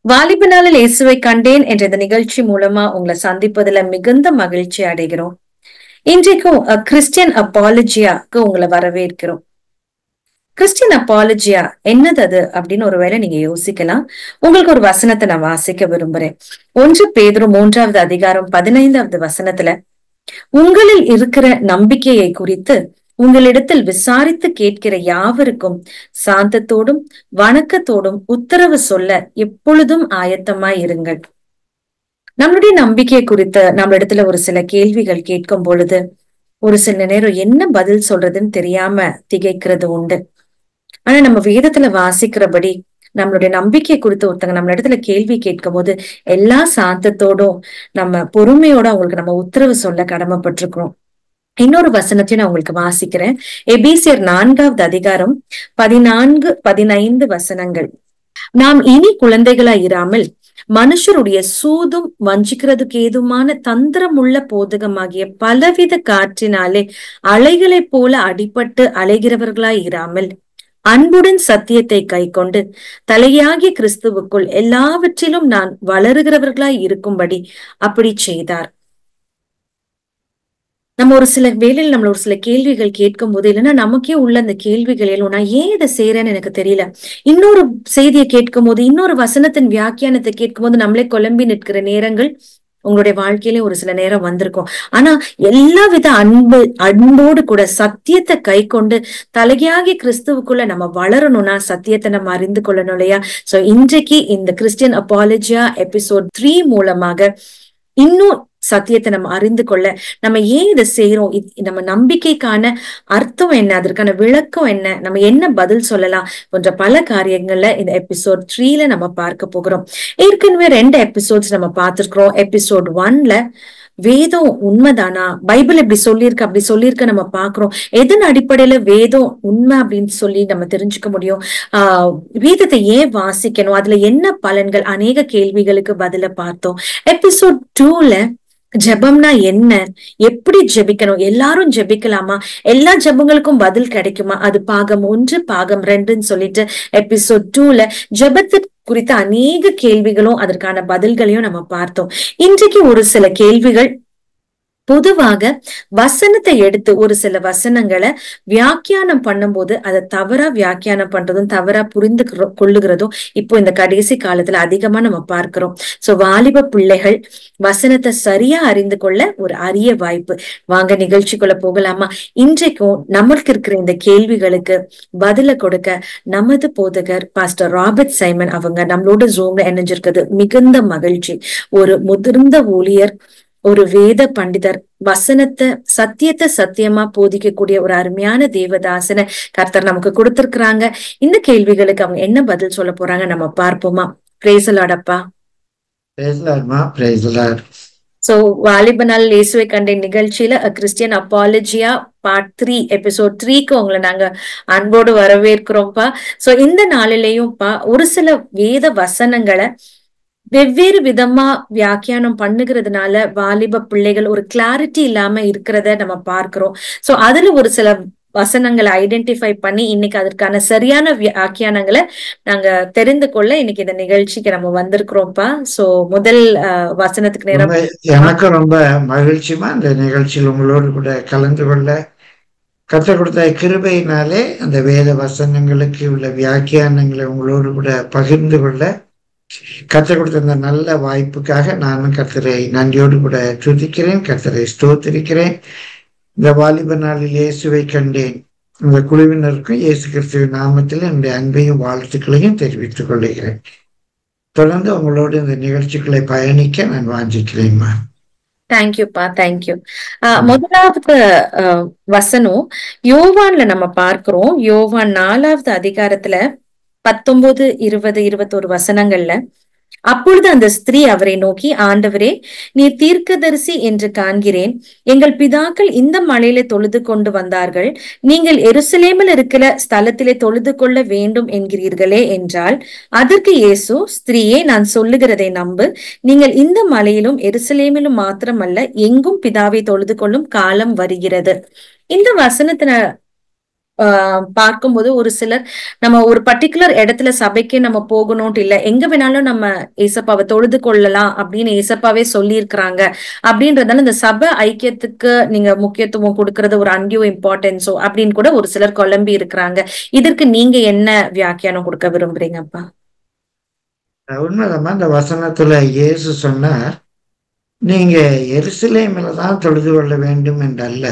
வாலிப நாளில் இயேசுவை கண்டேன் என்ற இந்த நிகழ்ச்சி மூலமா உங்களை சந்திப்பதுல மிகுந்த மகிழ்ச்சி அடைகிறோம் இன்றைக்கும் கிறிஸ்டியன் அப்பாலஜியாக்கு உங்களை வரவேற்கிறோம் கிறிஸ்டியன் அப்பாலஜியா என்னது அது அப்படின்னு ஒருவேளை நீங்க யோசிக்கலாம் உங்களுக்கு ஒரு வசனத்தை நான் வாசிக்க விரும்புறேன் ஒன்று பேதுரு மூன்றாவது அதிகாரம் பதினைந்தாவது வசனத்துல உங்களில் இருக்கிற நம்பிக்கையை குறித்து உங்களிடத்தில் விசாரித்து கேட்கிற யாவருக்கும் சாந்தத்தோடும் வணக்கத்தோடும் உத்தரவு சொல்ல எப்பொழுதும் ஆயத்தமாய் இருங்கள் நம்மளுடைய நம்பிக்கை குறித்த நம்மளிடத்துல ஒரு சில கேள்விகள் கேட்கும் பொழுது ஒரு சில நேரம் என்ன பதில் சொல்றதுன்னு தெரியாம திகைக்கிறது உண்டு ஆனா நம்ம வேதத்துல வாசிக்கிறபடி நம்மளுடைய நம்பிக்கை குறித்து ஒருத்தங்க நம்ம இடத்துல கேள்வி கேட்கும் போது எல்லா சாந்தத்தோடும் நம்ம பொறுமையோட அவங்களுக்கு நம்ம உத்தரவு சொல்ல கடமைப்பட்டிருக்கிறோம் இன்னொரு வசனத்தையும் நான் உங்களுக்கு வாசிக்கிறேன் எபிசியர் நான்காவது அதிகாரம் பதினான்கு பதினைந்து வசனங்கள் நாம் இனி குழந்தைகளா இராமல் மனுஷருடைய சூதும் வஞ்சிக்கிறதுக்கு ஏதுமான தந்திரமுள்ள போதகமாகிய பலவித காற்றினாலே அலைகளைப் போல அடிபட்டு அலைகிறவர்களாய் இராமல் அன்புடன் சத்தியத்தை கை கொண்டு தலையாகிய கிறிஸ்துவுக்குள் எல்லாவற்றிலும் நான் வளருகிறவர்களாய் இருக்கும்படி அப்படி செய்தார் நம்ம ஒரு சில வேலையில் நம்மள ஒரு சில கேள்விகள் கேட்கும் போது இல்லைன்னா நமக்கே உள்ள அந்த கேள்விகள் எழும் நான் ஏன் இதை செய்யறேன்னு எனக்கு தெரியல இன்னொரு செய்தியை கேட்கும் போது இன்னொரு வசனத்தின் வியாக்கியானத்தை கேட்கும் போது நம்மளே குழம்பி நிற்கிற நேரங்கள் உங்களுடைய வாழ்க்கையிலே ஒரு சில நேரம் வந்திருக்கும் ஆனா எல்லா வித அன்பு அன்போடு கூட சத்தியத்தை கை கொண்டு தலையாகி கிறிஸ்துவுக்குள்ள நம்ம வளரணும்னா சத்தியத்தை நம்ம அறிந்து கொள்ளணும் இல்லையா சோ இன்றைக்கு இந்த கிறிஸ்டியன் அப்பாலஜியா எபிசோட் த்ரீ மூலமாக இன்னும் சத்தியத்தை நம்ம அறிந்து கொள்ள நம்ம ஏன் இதை செய்யறோம் நம்ம நம்பிக்கைக்கான அர்த்தம் என்ன அதற்கான விளக்கம் என்ன நம்ம என்ன பதில் சொல்லலாம் போன்ற பல காரியங்கள்ல இந்த எபிசோட் த்ரீல நம்ம பார்க்க போகிறோம் ஏற்கனவே ரெண்டு எபிசோட்ஸ் நம்ம பார்த்திருக்கிறோம் எபிசோட் ஒன்ல வேதம் உண்மைதானா பைபிள் இப்படி சொல்லியிருக்கு அப்படி சொல்லியிருக்க நம்ம பாக்குறோம் எதன் அடிப்படையில வேதம் உண்மை அப்படின்னு சொல்லி நம்ம தெரிஞ்சுக்க முடியும் ஆஹ் வேதத்தை ஏன் வாசிக்கணும் அதுல என்ன பலன்கள் அநேக கேள்விகளுக்கு பதில பார்த்தோம் எபிசோட் டூல ஜெபம்னா என்ன எப்படி ஜெபிக்கணும் எல்லாரும் ஜெபிக்கலாமா எல்லா ஜெபங்களுக்கும் பதில் கிடைக்குமா அது பாகம் ஒன்று பாகம் ரெண்டுன்னு சொல்லிட்டு எபிசோட் டூல ஜெபத்து குறித்த அநேக கேள்விகளும் அதற்கான பதில்களையும் நம்ம பார்த்தோம் இன்றைக்கு ஒரு சில கேள்விகள் பொதுவாக வசனத்தை எடுத்து ஒரு சில வசனங்களை வியாக்கியானம் பண்ணும்போது அதை தவறா வியாக்கியானம் பண்றதும் தவறா புரிந்து கொள்ளுகிறதும் இப்போ இந்த கடைசி காலத்துல அதிகமா நம்ம பார்க்கிறோம் சோ வாலிப பிள்ளைகள் வசனத்தை சரியா அறிந்து கொள்ள ஒரு அரிய வாய்ப்பு வாங்க நிகழ்ச்சிக்குள்ள போகலாமா இன்றைக்கும் நம்மளுக்கு இருக்கிற இந்த கேள்விகளுக்கு பதில கொடுக்க நமது போதகர் பாஸ்டர் ராபர்ட் சைமன் அவங்க நம்மளோட ஜூம்ல இணைஞ்சிருக்கிறது மிகுந்த மகிழ்ச்சி ஒரு முதிர்ந்த ஊழியர் ஒரு வேத பண்டிதர் வசனத்தை சத்தியத்தை சத்தியமா போதிக்கக்கூடிய ஒரு அருமையான தேவதாசனை கர்த்தர் நமக்கு கொடுத்திருக்கிறாங்க இந்த கேள்விகளுக்கு அவங்க என்ன பதில் சொல்ல போறாங்க நம்ம பார்ப்போமா பிரேசலாடப்பா சோ வாலிப நாள் இயேசுவை கண்ட நிகழ்ச்சியில Christian apologia part three episode த்ரீக்கு உங்களை நாங்க அன்போடு வரவேற்கிறோம்ப்பா சோ இந்த நாளிலேயும்ப்பா ஒரு சில வேத வசனங்களை வெவ்வேறு விதமா வியாக்கியானம் பண்ணுகிறதுனால வாலிப பிள்ளைகள் ஒரு கிளாரிட்டி இல்லாம இருக்கிறத நம்ம பார்க்கிறோம் சோ அதுல ஒரு சில வசனங்களை ஐடென்டிஃபை பண்ணி இன்னைக்கு அதற்கான சரியான வியாக்கியானங்களை நாங்க தெரிந்து கொள்ள இன்னைக்கு இந்த நிகழ்ச்சிக்கு நம்ம வந்திருக்கிறோம்ப்பா சோ முதல் வசனத்துக்கு நேரம் எனக்கு ரொம்ப மகிழ்ச்சிமா இந்த நிகழ்ச்சியில் உங்களோடு கூட கலந்து கொள்ள கற்றுக் கொடுத்த கிருபையினாலே அந்த வேத வசனங்களுக்கு உள்ள வியாக்கியானங்களை உங்களோடு கூட பகிர்ந்து கொள்ள கற்றுக் கொடுத்த இந்த நல்ல வாய்ப்புக்காக நானும் கத்தரை நன்றியோடு கூட துதிக்கிறேன் கத்தரை ஸ்தோத்திரிக்கிறேன் இந்த வாலிப நாளில் இயேசுவை கண்டேன் இந்த குழுவினருக்கும் இயேசு கிறிஸ்துவின் நாமத்தில் என்னுடைய அன்பையும் வாழ்த்துக்களையும் தெரிவித்துக் கொள்கிறேன் தொடர்ந்து உங்களோடு இந்த நிகழ்ச்சிகளை பயணிக்க நான் வாஞ்சிக்கிறேன்மா தேங்க்யூப்பா தேங்க்யூ முதலாவது வசனம் யோவான்ல நம்ம பார்க்கிறோம் யோவான் நாலாவது அதிகாரத்துல பத்தொன்பது இருபது இருபத்தோரு வசனங்கள்ல அப்பொழுது அந்த ஸ்திரீ அவரை நோக்கி ஆண்டவரே நீர் தீர்க்கதரிசி என்று காண்கிறேன் எங்கள் பிதாக்கள் இந்த மலையில தொழுது கொண்டு வந்தார்கள் நீங்கள் எருசலேமில் இருக்கிற ஸ்தலத்திலே தொழுது கொள்ள வேண்டும் என்கிறீர்களே என்றால் அதற்கு இயேசு ஸ்திரீயே நான் சொல்லுகிறதை நம்பு நீங்கள் இந்த மலையிலும் எருசலேமிலும் மாத்திரமல்ல எங்கும் பிதாவை தொழுது கொள்ளும் காலம் வருகிறது இந்த வசனத்தின ஆஹ் பார்க்கும்போது ஒரு சிலர் நம்ம ஒரு பர்டிகுலர் இடத்துல சபைக்கு நம்ம போகணும்ட்டு இல்ல எங்க வேணாலும் நம்ம ஏசப்பாவை தொழுது கொள்ளலாம் அப்படின்னு ஏசப்பாவே சொல்லியிருக்கிறாங்க அப்படின்றதால இந்த சபை ஐக்கியத்துக்கு நீங்க முக்கியத்துவம் கொடுக்கறது ஒரு அன்டியூ இம்பார்ட்டன்ஸோ அப்படின்னு கூட ஒரு சிலர் குழம்பி இருக்கிறாங்க இதற்கு நீங்க என்ன வியாக்கியானம் கொடுக்க விரும்புறீங்கப்பா உண்மைதாம்மா இந்த வசனத்துல இயேசு சொன்னார் நீங்க எருசலேமில் தான் தொழுது கொள்ள வேண்டும் என்றல்ல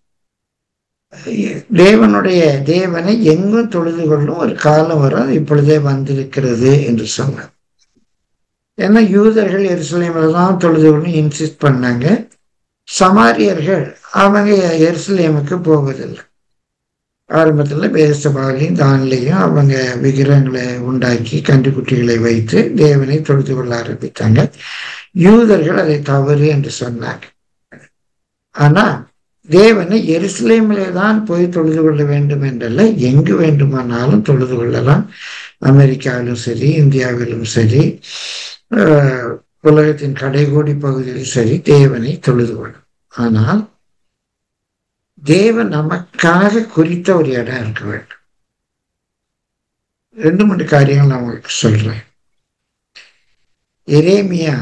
தேவனுடைய தேவனை எங்கும் தொழுது கொள்ளும் ஒரு காலம் வரும் அது இப்பொழுதே வந்திருக்கிறது என்று சொன்னார் ஏன்னா யூதர்கள் எருசலேமில் தான் தொழுது கொள்ளும் இன்சிஸ்ட் பண்ணாங்க சமாரியர்கள் அவங்க எருசலேமுக்கு போவதில்லை ஆரம்பத்தில் பேசபாலையும் தான்லையும் அவங்க விக்கிரகங்களை உண்டாக்கி கண்டுக்குட்டிகளை வைத்து தேவனை தொழுது கொள்ள ஆரம்பித்தாங்க யூதர்கள் அதை தவறு என்று சொன்னாங்க ஆனா தேவனை எருசலேமிலே தான் போய் தொழுது கொள்ள வேண்டும் என்றல்ல எங்கு வேண்டுமானாலும் தொழுது கொள்ளலாம் அமெரிக்காவிலும் சரி இந்தியாவிலும் சரி உலகத்தின் கடைகோடி பகுதியிலும் சரி தேவனை தொழுது கொள்ளும் ஆனால் தேவன் நமக்காக குறித்த ஒரு இடம் இருக்க வேண்டும் ரெண்டு மூணு காரியங்கள் நான் உங்களுக்கு சொல்றேன் எரேமியா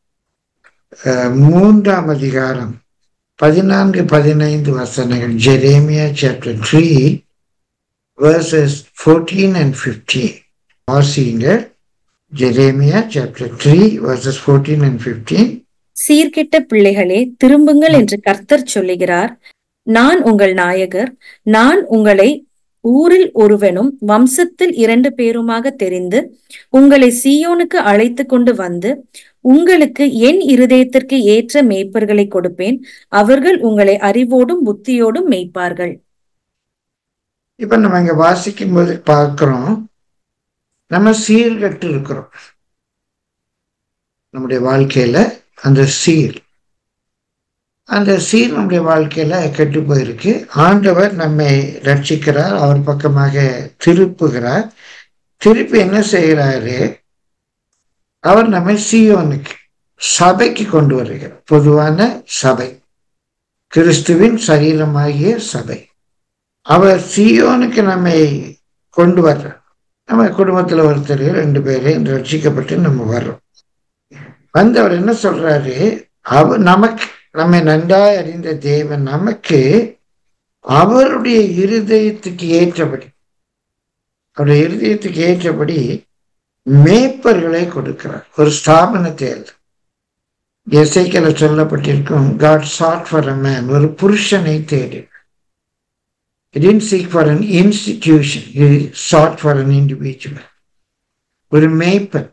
மூன்றாம் அதிகாரம் பதினான்கு பதினைந்து வசனங்கள் Jeremiah chapter three verses fourteen and fifteen வாசிங்க Jeremiah chapter three verses fourteen and fifteen சீர்கெட்ட பிள்ளைகளே திரும்புங்கள் என்று கர்த்தர் சொல்லுகிறார் நான் உங்கள் நாயகர் நான் உங்களை ஊரில் ஒருவனும் வம்சத்தில் இரண்டு பேருமாக தெரிந்து உங்களை சீயோனுக்கு அழைத்து கொண்டு வந்து உங்களுக்கு என் இருதயத்திற்கு ஏற்ற மேய்ப்பர்களை கொடுப்பேன் அவர்கள் உங்களை அறிவோடும் புத்தியோடும் மேய்ப்பார்கள் இப்ப நம்ம இங்க வாசிக்கும் போது பார்க்கிறோம் நம்ம சீர்கட்டு இருக்கிறோம் நம்முடைய வாழ்க்கையில அந்த சீர் அந்த சீர் நம்முடைய வாழ்க்கையில கெட்டு போயிருக்கு ஆண்டவர் நம்மை ரட்சிக்கிறார் அவர் பக்கமாக திருப்புகிறார் திருப்பி என்ன செய்கிறாரு அவர் நம்மை சீயோனுக்கு சபைக்கு கொண்டு வருகிறார் பொதுவான சபை கிறிஸ்துவின் சரீரமாகிய சபை அவர் சீயோனுக்கு நம்மை கொண்டு வர்றார் நம்ம குடும்பத்துல ஒருத்தர் ரெண்டு பேரு ரட்சிக்கப்பட்டு நம்ம வர்றோம் வந்தவர் என்ன சொல்றாரு அவர் நமக்கு நம்மை நன்றாய் அறிந்த தேவன் நமக்கு அவருடைய இருதயத்துக்கு ஏற்றபடி அவருடைய இருதயத்துக்கு ஏற்றபடி மேய்ப்பர்களை கொடுக்கிறார் ஒரு ஸ்தாபனத்தை அல்ல எசைக்கல சொல்லப்பட்டிருக்கும் God sought for a man ஒரு புருஷனை தேடி didn't seek for an institution he sought for an individual ஒரு மேய்ப்பன்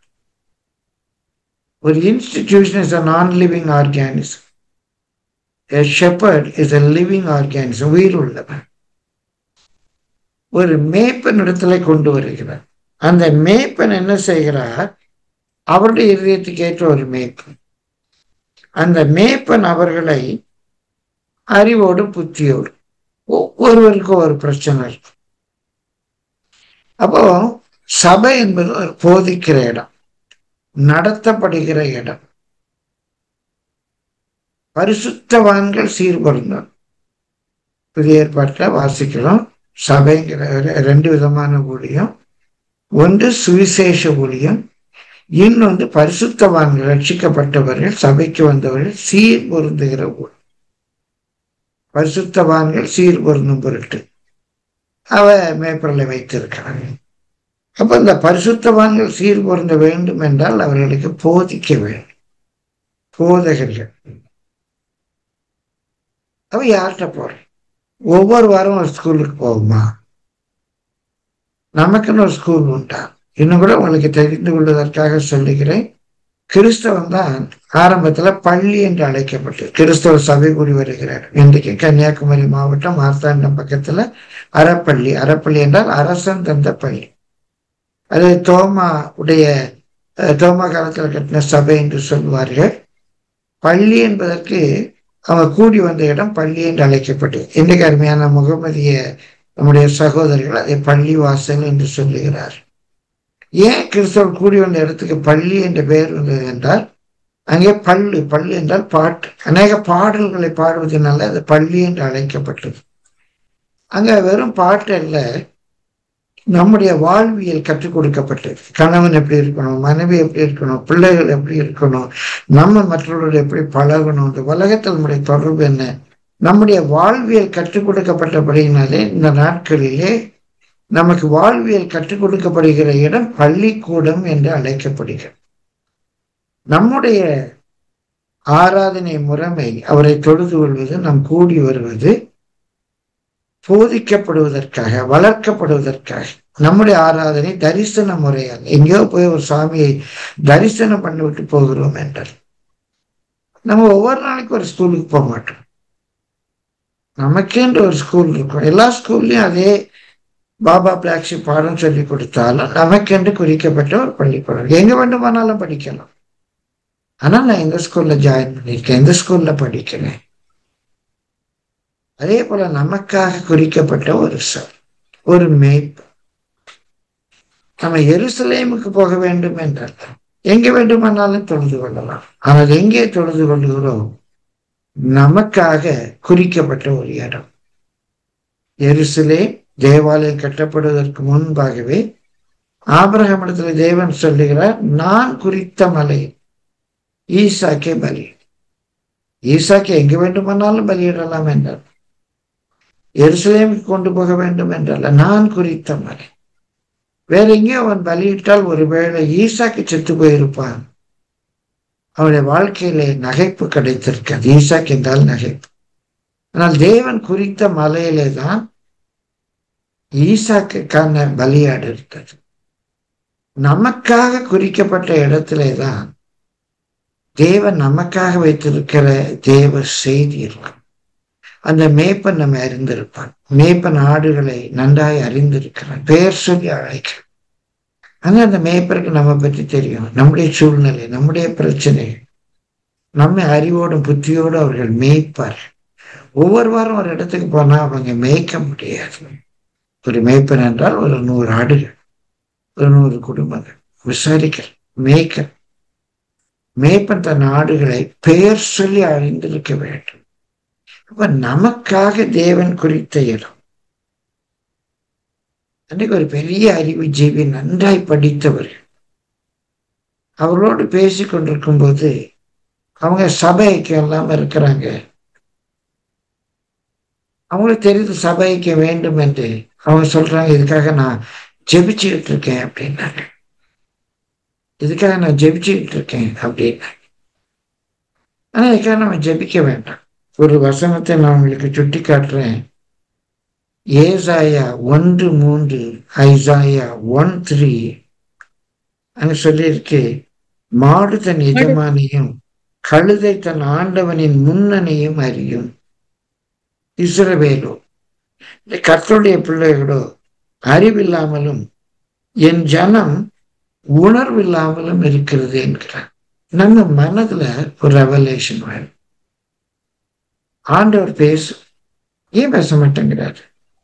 ஒரு institution is a non living organism A shepherd is a living organism, உயிர் உள்ளவன் ஒரு மேய்ப்பன் இடத்துல கொண்டு வருகிறார் அந்த மேய்ப்பன் என்ன செய்கிறார் அவருடைய இருதயத்துக்கு ஏற்ற ஒரு மேய்ப்பன் அந்த மேய்ப்பன் அவர்களை அறிவோடு புத்தியோடு ஒவ்வொருவருக்கும் ஒரு பிரச்சனை இருக்கும் அப்போ சபை என்பது ஒரு போதிக்கிற இடம் நடத்தப்படுகிற இடம் பரிசுத்தவான்கள் சீர்பொருந்தோம் புதிய ஏற்பாட்டில் வாசிக்கிறோம் சபைங்கிற ரெண்டு விதமான ஊழியம் ஒன்று சுவிசேஷ ஊழியம் இன்னொன்று பரிசுத்தவான்கள் ரட்சிக்கப்பட்டவர்கள் சபைக்கு வந்தவர்கள் சீர் பொருந்துகிற ஊழியம் பரிசுத்தவான்கள் சீர் பொருந்தும் பொருட்டு அவ மேப்பொருளை வைத்திருக்கிறாங்க அப்ப இந்த பரிசுத்தவான்கள் சீர் பொருந்த வேண்டும் என்றால் அவர்களுக்கு போதிக்க வேண்டும் போதகர்கள் அவ யார்கிட்ட போறேன் ஒவ்வொரு வாரம் ஒரு ஸ்கூலுக்கு போகுமா நமக்குன்னு ஒரு ஸ்கூல் உண்டா இன்னும் கூட உங்களுக்கு தெரிந்து கொள்வதற்காக சொல்லுகிறேன் கிறிஸ்தவம் தான் ஆரம்பத்துல பள்ளி என்று அழைக்கப்பட்டு கிறிஸ்தவ சபை கூடி வருகிறார் இன்றைக்கு கன்னியாகுமரி மாவட்டம் மார்த்தாண்டம் பக்கத்துல அறப்பள்ளி அறப்பள்ளி என்றால் அரசன் தந்த பள்ளி அது தோமா உடைய தோமா காலத்தில் கட்டின சபை என்று சொல்வார்கள் பள்ளி என்பதற்கு அவங்க கூடி வந்த இடம் பள்ளி என்று அழைக்கப்பட்டு இன்றைக்கு அருமையான முகமதிய நம்முடைய சகோதரர்கள் அதை பள்ளி வாசல் என்று சொல்லுகிறார் ஏன் கிறிஸ்தவர் கூடி வந்த இடத்துக்கு பள்ளி என்ற பெயர் வந்தது என்றால் அங்கே பள்ளு பள்ளு என்றால் பாட்டு அநேக பாடல்களை பாடுவதனால அது பள்ளி என்று அழைக்கப்பட்டது அங்க வெறும் பாட்டு அல்ல நம்முடைய வாழ்வியல் கற்றுக் கொடுக்கப்பட்டது கணவன் எப்படி இருக்கணும் மனைவி எப்படி இருக்கணும் பிள்ளைகள் எப்படி இருக்கணும் நம்ம மற்றவர்களோடு எப்படி பழகணும் இந்த உலகத்தில் நம்முடைய தொடர்பு என்ன நம்முடைய வாழ்வியல் கற்றுக் கொடுக்கப்பட்டபடியினாலே இந்த நாட்களிலே நமக்கு வாழ்வியல் கற்றுக் கொடுக்கப்படுகிற இடம் பள்ளிக்கூடம் என்று அழைக்கப்படுகிறது நம்முடைய ஆராதனை முறைமை அவரை தொழுது கொள்வது நாம் கூடி வருவது போதிக்கப்படுவதற்காக வளர்க்கப்படுவதற்காக நம்முடைய ஆராதனை தரிசன முறையால் எங்கேயோ போய் ஒரு சாமியை தரிசனம் பண்ணிவிட்டு போகிறோம் என்றால் நம்ம ஒவ்வொரு நாளைக்கு ஒரு ஸ்கூலுக்கு போக மாட்டோம் நமக்கேன்ற ஒரு ஸ்கூல் இருக்கும் எல்லா ஸ்கூல்லையும் அதே பாபா பிளாக்ஷி பாடம் சொல்லி கொடுத்தாலும் நமக்கென்று குறிக்கப்பட்ட ஒரு பள்ளிக்கூடம் எங்க வேண்டுமானாலும் படிக்கலாம் ஆனா நான் எந்த ஸ்கூல்ல ஜாயின் பண்ணியிருக்கேன் எந்த ஸ்கூல்ல படிக்கிறேன் அதே போல நமக்காக குறிக்கப்பட்ட ஒரு சார் ஒரு மேய்ப்பு நம்ம எருசலேமுக்கு போக வேண்டும் என்றால் எங்க வேண்டுமானாலும் தொழுது கொள்ளலாம் ஆனால் எங்கே தொழுது கொள்கிறோம் நமக்காக குறிக்கப்பட்ட ஒரு இடம் எருசலே தேவாலயம் கட்டப்படுவதற்கு முன்பாகவே ஆபிரகமிடத்துல தேவன் சொல்லுகிறார் நான் குறித்த மலை ஈசாக்கே பலி ஈசாக்கே எங்க வேண்டுமானாலும் பலியிடலாம் என்றார் எருசலேமுக்கு கொண்டு போக வேண்டும் என்றல்ல நான் குறித்த மலை வேற எங்கேயோ அவன் பலியிட்டால் ஒருவேளை ஈசாக்கு செத்து போயிருப்பான் அவனுடைய வாழ்க்கையிலே நகைப்பு கிடைத்திருக்காது ஈசாக்கு என்றால் நகைப்பு ஆனால் தேவன் குறித்த மலையிலே தான் ஈசாக்குக்கான பலியாடு இருக்கிறது நமக்காக குறிக்கப்பட்ட இடத்திலே தான் தேவன் நமக்காக வைத்திருக்கிற தேவ செய்தி இருக்கும் அந்த மேப்பன் நம்ம அறிந்திருப்பான் மேப்பன் ஆடுகளை நன்றாய் அறிந்திருக்கிறான் பெயர் சொல்லி அழைக்கிறான் ஆனா அந்த மேய்ப்பருக்கு நம்ம பற்றி தெரியும் நம்முடைய சூழ்நிலை நம்முடைய பிரச்சனை நம்ம அறிவோடும் புத்தியோடும் அவர்கள் மேய்ப்பார் ஒவ்வொரு வாரம் ஒரு இடத்துக்கு போனா அவங்க மேய்க்க முடியாது ஒரு மேய்ப்பன் என்றால் ஒரு நூறு ஆடுகள் ஒரு நூறு குடும்பங்கள் விசாரிக்க மேய்க்க மேய்ப்பன் தன் ஆடுகளை பெயர் சொல்லி அறிந்திருக்க வேண்டும் அப்ப நமக்காக தேவன் குறித்த இடம் அன்றைக்கு ஒரு பெரிய அறிவு ஜீவி நன்றாய் படித்தவர்கள் அவர்களோடு பேசி கொண்டிருக்கும் போது அவங்க சபை ஐக்கியம் இல்லாம இருக்கிறாங்க அவங்களுக்கு தெரியுது சபை ஐக்கியம் வேண்டும் என்று அவங்க சொல்றாங்க இதுக்காக நான் ஜெபிச்சுக்கிட்டு இருக்கேன் அப்படின்னாங்க இதுக்காக நான் ஜெபிச்சுக்கிட்டு இருக்கேன் அப்படின்னா ஆனா இதுக்காக நம்ம ஜெபிக்க வேண்டாம் ஒரு வசனத்தை நான் உங்களுக்கு சுட்டி காட்டுறேன் ஏசாயா ஒன்று மூன்று ஐசாயா ஒன் த்ரீ அங்க சொல்லியிருக்கு மாடு தன் எஜமானியும் கழுதை தன் ஆண்டவனின் முன்னணியும் அறியும் இஸ்ரவேலோ இந்த கர்த்தருடைய பிள்ளைகளோ அறிவில்லாமலும் என் ஜனம் உணர்வில்லாமலும் இருக்கிறது என்கிறார் நம்ம மனதுல ஒரு ரெவலேஷன் வேணும் ஆண்டவர் பேசு ஏன் பேச மாட்டேங்கிறாரு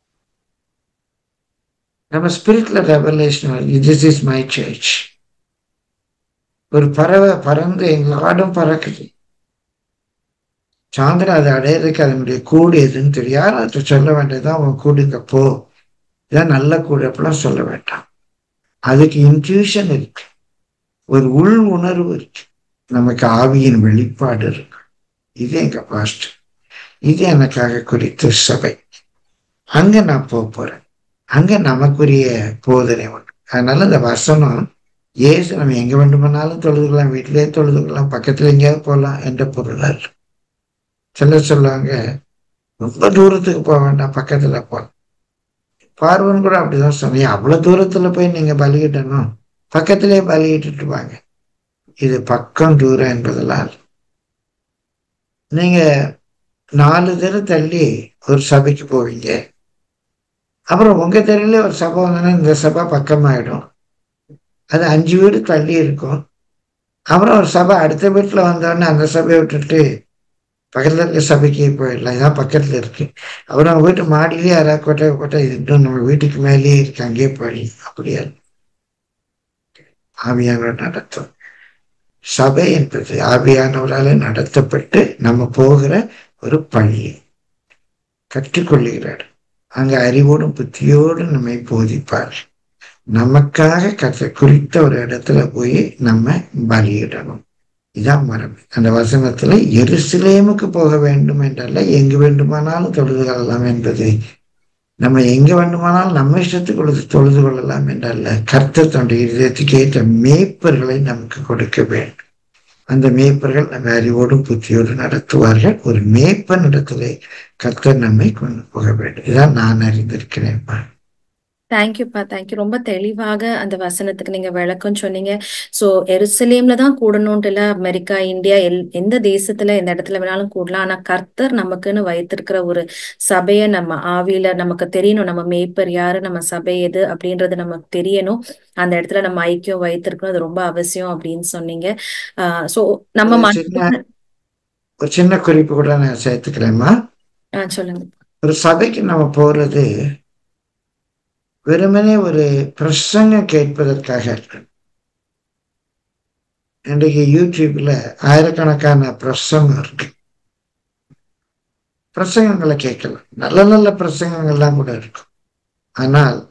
நம்ம ஸ்பிரிட்ல ரெவலேஷன் வருது திஸ் இஸ் மை சர்ச் ஒரு பறவை பறந்து எங்களாடும் பறக்குது சாயந்தரம் அதை அடையிறதுக்கு அதனுடைய கூடு எதுன்னு தெரியும் யாரும் அதை சொல்ல வேண்டியதான் அவன் கூடுங்க போ இதான் நல்ல கூடு அப்படிலாம் சொல்ல வேண்டாம் அதுக்கு இன்ட்யூஷன் இருக்கு ஒரு உள் உணர்வு இருக்கு நமக்கு ஆவியின் வெளிப்பாடு இருக்கு இது எங்க பாஸ்ட் இது எனக்காக குறித்த சபை அங்க நான் போக போறேன் அங்க நமக்குரிய போதனை உண்டு அதனால இந்த வசனம் ஏசு நம்ம எங்க வேண்டுமானாலும் தொழுதுக்கலாம் வீட்டிலேயே தொழுதுக்கலாம் பக்கத்துல எங்கேயாவது போகலாம் என்ற பொருளால் சிலர் சொல்லுவாங்க ரொம்ப தூரத்துக்கு போக வேண்டாம் பக்கத்துல போகலாம் பார்வன் கூட அப்படிதான் சொன்னீங்க அவ்வளவு தூரத்துல போய் நீங்க பலியிடணும் பக்கத்திலே பலியிட்டுட்டு வாங்க இது பக்கம் தூரம் என்பதெல்லாம் நீங்க நாலு தெரு தள்ளி ஒரு சபைக்கு போவீங்க அப்புறம் உங்க தெருல ஒரு சபை வந்தோன்னா இந்த சபை பக்கமாயிடும் அது அஞ்சு வீடு தள்ளி இருக்கும் அப்புறம் ஒரு சபை அடுத்த வீட்டுல வந்தோடனே அந்த சபையை விட்டுட்டு பக்கத்துல இருக்க சபைக்கு போயிடலாம் இதான் பக்கத்துல இருக்கு அப்புறம் நம்ம வீட்டு மாடியிலேயே யாராவது கோட்டை கோட்டை இது இன்னும் நம்ம வீட்டுக்கு மேலேயே இருக்கு அங்கேயே போய் அப்படியா ஆவியானவர் நடத்தும் சபை என்பது ஆவியானவரால் நடத்தப்பட்டு நம்ம போகிற ஒரு பள்ளி கற்றுக்கொள்ளுகிறார் அங்க அறிவோடும் புத்தியோடும் நம்மை போதிப்பார் நமக்காக கத்த குறித்த ஒரு இடத்துல போய் நம்ம பலியிடணும் இதான் மரபு அந்த வசனத்துல எருசலேமுக்கு போக வேண்டும் என்றல்ல எங்கு வேண்டுமானாலும் தொழுது கொள்ளலாம் என்பது நம்ம எங்க வேண்டுமானாலும் நம்ம இஷ்டத்துக்கு தொழுது தொழுது கொள்ளலாம் என்றல்ல கர்த்தர் தன்னுடைய இதயத்துக்கு ஏற்ற மேய்ப்பர்களை நமக்கு கொடுக்க வேண்டும் அந்த மேய்ப்பர்கள் நம்ம அறிவோடும் புத்தியோடு நடத்துவார்கள் ஒரு மேய்ப்பன் இடத்திலே கர்த்தர் நம்மை கொண்டு போக வேண்டும் இதான் நான் அறிந்திருக்கிறேன் தேங்க்யூப்பா தேங்க்யூ ரொம்ப தெளிவாக அந்த வசனத்துக்கு நீங்க விளக்கம் சொன்னீங்க சோ எருசலேம்ல தான் கூடணும்ட்டு இல்ல அமெரிக்கா இந்தியா எல் எந்த தேசத்துல எந்த இடத்துல வேணாலும் கூடலாம் ஆனா கர்த்தர் நமக்குன்னு வைத்திருக்கிற ஒரு சபையை நம்ம ஆவியில நமக்கு தெரியணும் நம்ம மேய்ப்பர் யாரு நம்ம சபை எது அப்படின்றது நமக்கு தெரியணும் அந்த இடத்துல நம்ம ஐக்கியம் வைத்திருக்கணும் அது ரொம்ப அவசியம் அப்படின்னு சொன்னீங்க ஆஹ் சோ நம்ம ஒரு சின்ன ஒரு சின்ன குறிப்பு கூட நான் சேர்த்துக்கிறேம்மா ஆஹ் சொல்லுங்க ஒரு சபைக்கு நம்ம போறது வெறுமனே ஒரு பிரசங்கம் கேட்பதற்காக இருக்கு இன்றைக்கு யூடியூப்ல ஆயிரக்கணக்கான பிரசங்கம் இருக்கு பிரசங்கங்களை கேட்கலாம் நல்ல நல்ல பிரசங்கங்கள்லாம் கூட இருக்கும் ஆனால்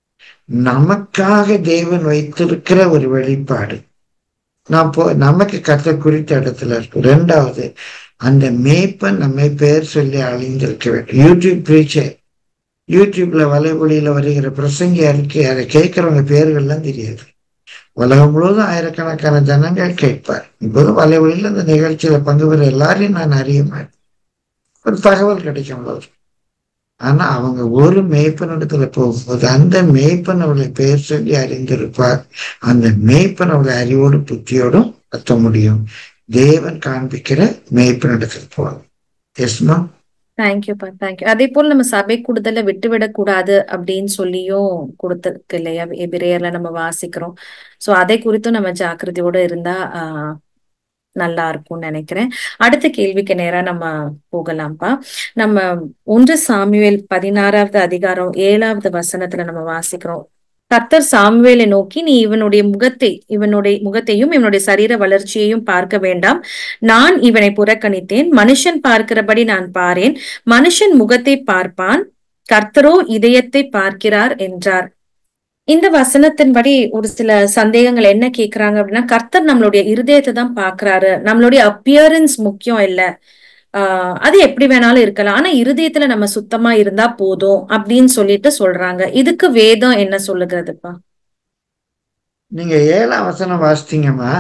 நமக்காக தேவன் வைத்திருக்கிற ஒரு வெளிப்பாடு நான் போ நமக்கு கத்த குறித்த இடத்துல இருக்கு ரெண்டாவது அந்த மேய்ப்பன் நம்மை பெயர் சொல்லி அழிந்திருக்க வேண்டும் யூடியூப் பிரீச்சர் யூடியூப்ல வலைவொலியில வருகிற பிரசங்கி இருக்கு அதை கேட்கிறவங்க பேர்கள்லாம் தெரியாது உலகம் முழுவதும் ஆயிரக்கணக்கான ஜனங்கள் கேட்பார் இப்போது வலைவொலியில இந்த நிகழ்ச்சியில பங்கு பெற எல்லாரையும் நான் அறிய மாட்டேன் ஒரு தகவல் கிடைக்கும் போது ஆனா அவங்க ஒரு மேய்ப்பனிடத்துல போகும்போது அந்த மேய்ப்பன் அவளை பெயர் சொல்லி அறிந்திருப்பார் அந்த மேய்ப்பன் அவளை அறிவோடு புத்தியோடும் கத்த முடியும் தேவன் காண்பிக்கிற மேய்ப்பனிடத்துல போவாங்க எஸ்மா தேங்க்யூப்பா தேங்க்யூ அதே போல நம்ம சபை கூடுதல விட்டுவிடக் கூடாது அப்படின்னு சொல்லியும் கொடுத்திருக்கு இல்லையா எபிரேயர்ல நம்ம வாசிக்கிறோம் சோ அதை குறித்தும் நம்ம ஜாக்கிரதையோட இருந்தா ஆஹ் நல்லா இருக்கும்னு நினைக்கிறேன் அடுத்த கேள்விக்கு நேரா நம்ம போகலாம்ப்பா நம்ம ஒன்று சாமுவேல் பதினாறாவது அதிகாரம் ஏழாவது வசனத்துல நம்ம வாசிக்கிறோம் கர்த்தர் சாமுவேலை நோக்கி நீ இவனுடைய முகத்தை இவனுடைய முகத்தையும் இவனுடைய சரீர வளர்ச்சியையும் பார்க்க வேண்டாம் நான் இவனை புறக்கணித்தேன் மனுஷன் பார்க்கிறபடி நான் பாரேன் மனுஷன் முகத்தை பார்ப்பான் கர்த்தரோ இதயத்தை பார்க்கிறார் என்றார் இந்த வசனத்தின்படி ஒரு சில சந்தேகங்கள் என்ன கேக்குறாங்க அப்படின்னா கர்த்தர் நம்மளுடைய இருதயத்தை தான் பாக்குறாரு நம்மளுடைய அப்பியரன்ஸ் முக்கியம் இல்ல ஆஹ் அது எப்படி வேணாலும் இருக்கலாம் ஆனா இருதயத்துல நம்ம சுத்தமா இருந்தா போதும் அப்படின்னு சொல்லிட்டு சொல்றாங்க இதுக்கு வேதம் என்ன சொல்லுகிறதுப்பா நீங்க ஏழாம் வசனம் வாசித்தீங்கம்மா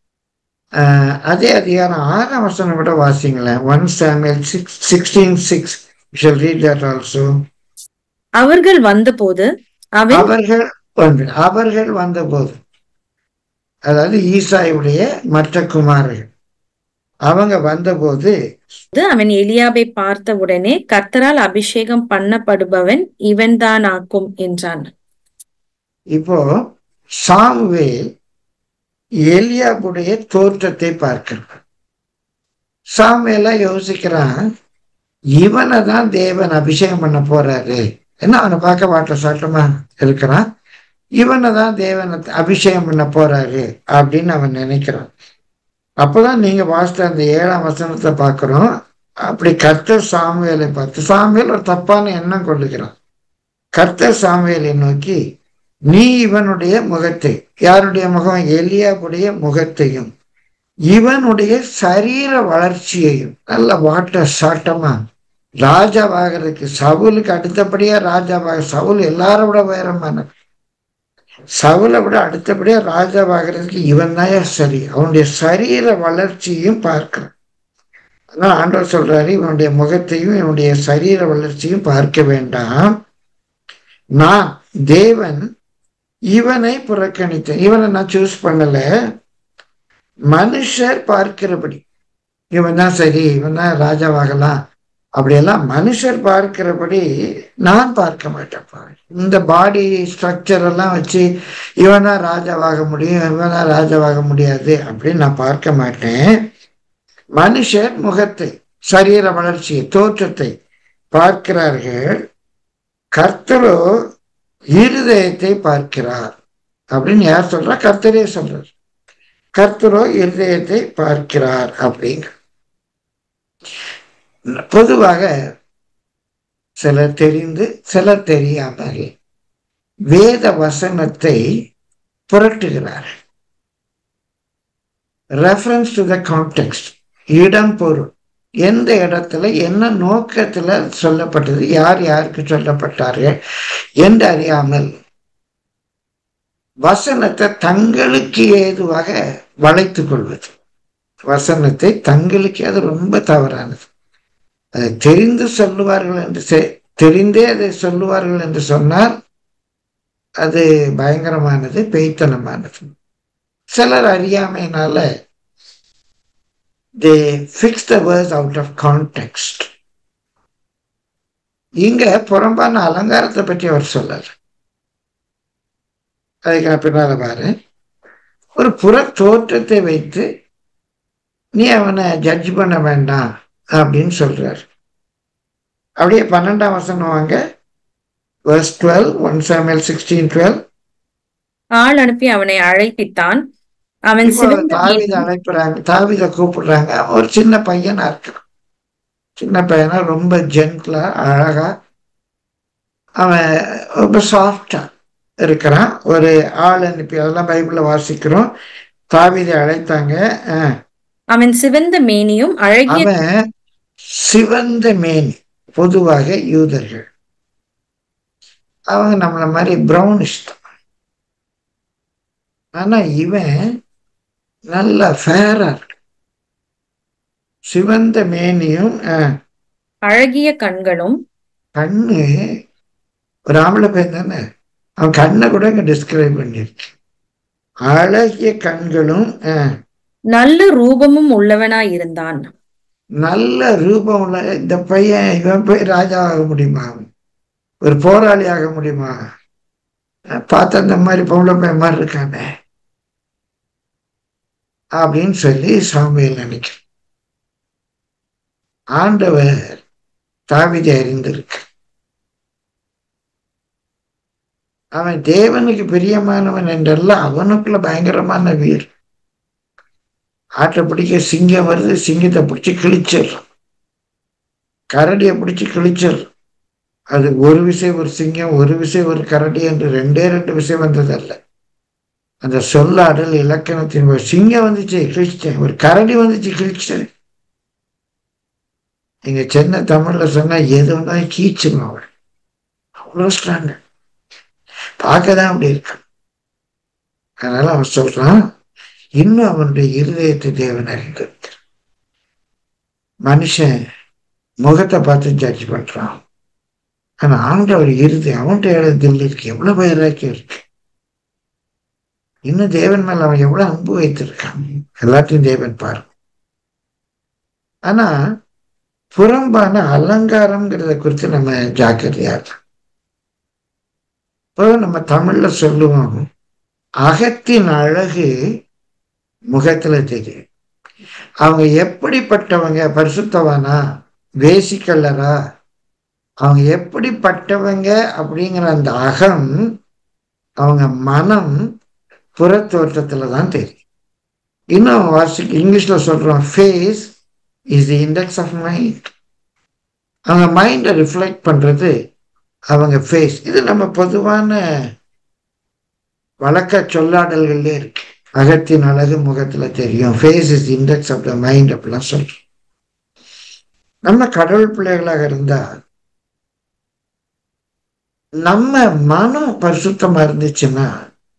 ஆஹ் அதே அதிகாரம் ஆறாம் வசனம் கூட வாசிங்களேன் one Samuel six sixteen six shall read that also அவர்கள் வந்தபோது அவன் அவர்கள் வந்து அவர்கள் வந்தபோது அதாவது ஈசாயுடைய மற்ற குமாரர்கள் அவங்க வந்தபோது அவன் எலியாபை பார்த்த உடனே கர்த்தரால் அபிஷேகம் பண்ணப்படுபவன் இவன்தான் ஆக்கும் என்றான் இப்போ சாமுவேல் எலியாவுடைய தோற்றத்தை பார்க்கிறான் சாமுவேலா யோசிக்கிறான் இவனை தான் தேவன் அபிஷேகம் பண்ண போறாரு என்ன அவனை பார்க்க வாட்ட சாட்டமா இருக்கிறான் இவனை தான் தேவன் அபிஷேகம் பண்ண போறாரு அப்படின்னு அவன் நினைக்கிறான் அப்பதான் நீங்க வாசித்த அந்த ஏழாம் வசனத்தை பார்க்கிறோம் அப்படி கர்த்தர் சாமுவேலை பார்த்து சாமுவேல் ஒரு தப்பான எண்ணம் கொள்ளுகிறான் கர்த்தர் சாமுவேலை நோக்கி நீ இவனுடைய முகத்தை யாருடைய முகம் எலியாவுடைய முகத்தையும் இவனுடைய சரீர வளர்ச்சியையும் நல்ல வாட்ட சாட்டமா ராஜாவாகிறதுக்கு சவுலுக்கு அடுத்தபடியா ராஜாவாக சவுல் எல்லாரும் விட உயரமான சவுலை விட அடுத்தபடியா ராஜாவாகிறதுக்கு இவன் தான் சரி அவனுடைய சரீர வளர்ச்சியும் பார்க்கிறான் அதனால ஆண்டவர் சொல்றாரு இவனுடைய முகத்தையும் இவனுடைய சரீர வளர்ச்சியும் பார்க்க வேண்டாம் நான் தேவன் இவனை புறக்கணித்தேன் இவனை நான் சூஸ் பண்ணல மனுஷர் பார்க்கிறபடி இவன் தான் சரி இவன் தான் ராஜாவாகலாம் அப்படியெல்லாம் மனுஷர் பார்க்கிறபடி நான் பார்க்க மாட்டேன்ப்பா இந்த பாடி ஸ்ட்ரக்சர் எல்லாம் வச்சு இவனா ராஜாவாக முடியும் இவனா ராஜாவாக முடியாது அப்படின்னு நான் பார்க்க மாட்டேன் மனுஷர் முகத்தை சரீர வளர்ச்சியை தோற்றத்தை பார்க்கிறார்கள் கர்த்தரோ இருதயத்தை பார்க்கிறார் அப்படின்னு யார் சொல்றா கர்த்தரே சொல்றார் கர்த்தரோ இருதயத்தை பார்க்கிறார் அப்படிங்க பொதுவாக சிலர் தெரிந்து சிலர் தெரியாமல் வேத வசனத்தை புரட்டுகிறார் ரெஃபரன்ஸ் டு த கான்டெக்ட் இடம் பொருள் எந்த இடத்துல என்ன நோக்கத்துல சொல்லப்பட்டது யார் யாருக்கு சொல்லப்பட்டார்கள் என்று அறியாமல் வசனத்தை தங்களுக்கு ஏதுவாக வளைத்துக் கொள்வது வசனத்தை தங்களுக்கு அது ரொம்ப தவறானது அதை தெரிந்து சொல்லுவார்கள் என்று தெரிந்தே அதை சொல்லுவார்கள் என்று சொன்னால் அது பயங்கரமானது பெய்த்தனமானது சிலர் அறியாமையினால they fix the verse out of context இங்க புறம்பான அலங்காரத்தை பற்றி அவர் சொல்லல அதுக்கு நான் பின்னால பாரு ஒரு புற தோற்றத்தை வைத்து நீ அவனை ஜட்ஜ் பண்ண வேண்டாம் அப்படின்னு சொல்றார் அப்படியே பன்னெண்டாம் வசனம் வாங்க verse 12 1 Samuel 16 12 ஆள் அனுப்பி அவனை அழைப்பித்தான் அவன் இப்போ சிவந்த தாவித மேனியும் அழைப்புறாங்க தாவித கூப்பிடுறாங்க ஒரு சின்ன பையனா இருக்கிறான் சின்ன பையனா ரொம்ப ஜென்ட்லா அழகா அவன் ரொம்ப சாஃப்டா இருக்கிறான் ஒரு ஆள் அனுப்பி அதெல்லாம் பைபிள்ல வாசிக்கிறோம் தாவிதை அழைத்தாங்க அஹ், அவன் சிவந்த மேனியும் அழகிய அவன் சிவந்த மேனி பொதுவாக யூதர்கள் அவங்க நம்மள மாதிரி ப்ரௌனிஷ் தான் ஆனா இவன் நல்ல ஃபேரா இருக்கு சிவந்த மேனியும் அஹ், அழகிய கண்களும் கண்ணு ஒரு ஆம்பளை பையன் தானே அவன் கண்ணை கூட இங்க டிஸ்கிரைப் பண்ணிருக்கு அழகிய கண்களும் அஹ், நல்ல ரூபமும் உள்ளவனாய் இருந்தான் நல்ல ரூபம் உள்ள இந்த பையன் இவன் போய் ராஜா ஆக முடியுமா ஒரு போராளி ஆக முடியுமா அஹ், பார்த்தா இந்த மாதிரி பொம்பளை பையன் மாதிரி இருக்கானே அப்படின்னு சொல்லி சாமியில் நினைக்கிறேன் ஆண்டவர் தாவிதை அறிந்திருக்கு அவன் தேவனுக்கு பிரியமானவன் என்றெல்லாம் அவனுக்குள்ள பயங்கரமான வீர் ஆட்டை பிடிக்க சிங்கம் வருது சிங்கத்தை பிடிச்சி கிழிச்சிடுறான் கரடியை பிடிச்சி கிழிச்சிடுறான் அது ஒரு விஷயம் ஒரு சிங்கம் ஒரு விஷயம் ஒரு கரடி என்று ரெண்டே ரெண்டு விஷயம் வந்ததல்ல அந்த சொல்லாடல் இலக்கணத்தின் ஒரு சிங்கம் வந்துச்சு கிழிச்சிட்டேன் ஒரு கரடி வந்துச்சு கிழிச்சிட்டேன் எங்க சென்னை தமிழ்ல சொன்னா எது வந்தாலும் கீச்சிடும் அவள் அவ்வளோ ஸ்ட்ராங்க பார்க்கதான் அப்படி இருக்கு அதனால அவன் சொல்றான் இன்னும் அவனுடைய இருதயத்தை தேவன் அறிந்திருக்கிறார் மனுஷன் முகத்தை பார்த்து ஜட்ஜ் பண்றான் ஆனா ஆண்டவர் இருதயம் அவன்கிட்ட இடத்தில் இருக்கு எவ்வளவு வைராக்கியம் இருக்கு இன்னும் தேவன் மேல அவன் எவ்வளவு அன்பு வைத்திருக்கான் எல்லாத்தையும் தேவன் பாரு ஆனா புறம்பான அலங்காரம்ங்கிறத குறித்து நம்ம ஜாக்கிரதையா இருக்கணும் இப்போ நம்ம தமிழ்ல சொல்லுவோம் அகத்தின் அழகு முகத்துல தெரியும் அவங்க எப்படிப்பட்டவங்க பரிசுத்தவானா வேசிக்கல்லரா அவங்க எப்படிப்பட்டவங்க அப்படிங்கிற அந்த அகம் அவங்க மனம் புற தோற்றத்துல தான் தெரியும் இன்னும் வாசிக்க இங்கிலீஷ்ல சொல்றோம் face is the index of mind அவங்க மைண்டை ரிஃப்ளெக்ட் பண்றது அவங்க ஃபேஸ் இது நம்ம பொதுவான வழக்க சொல்லாடல்கள்ல இருக்கு அகத்தின் அழகு முகத்துல தெரியும் face is index of the mind அப்படிலாம் சொல்றோம் நம்ம கடவுள் பிள்ளைகளாக இருந்தா நம்ம மனம் பரிசுத்தமா இருந்துச்சுன்னா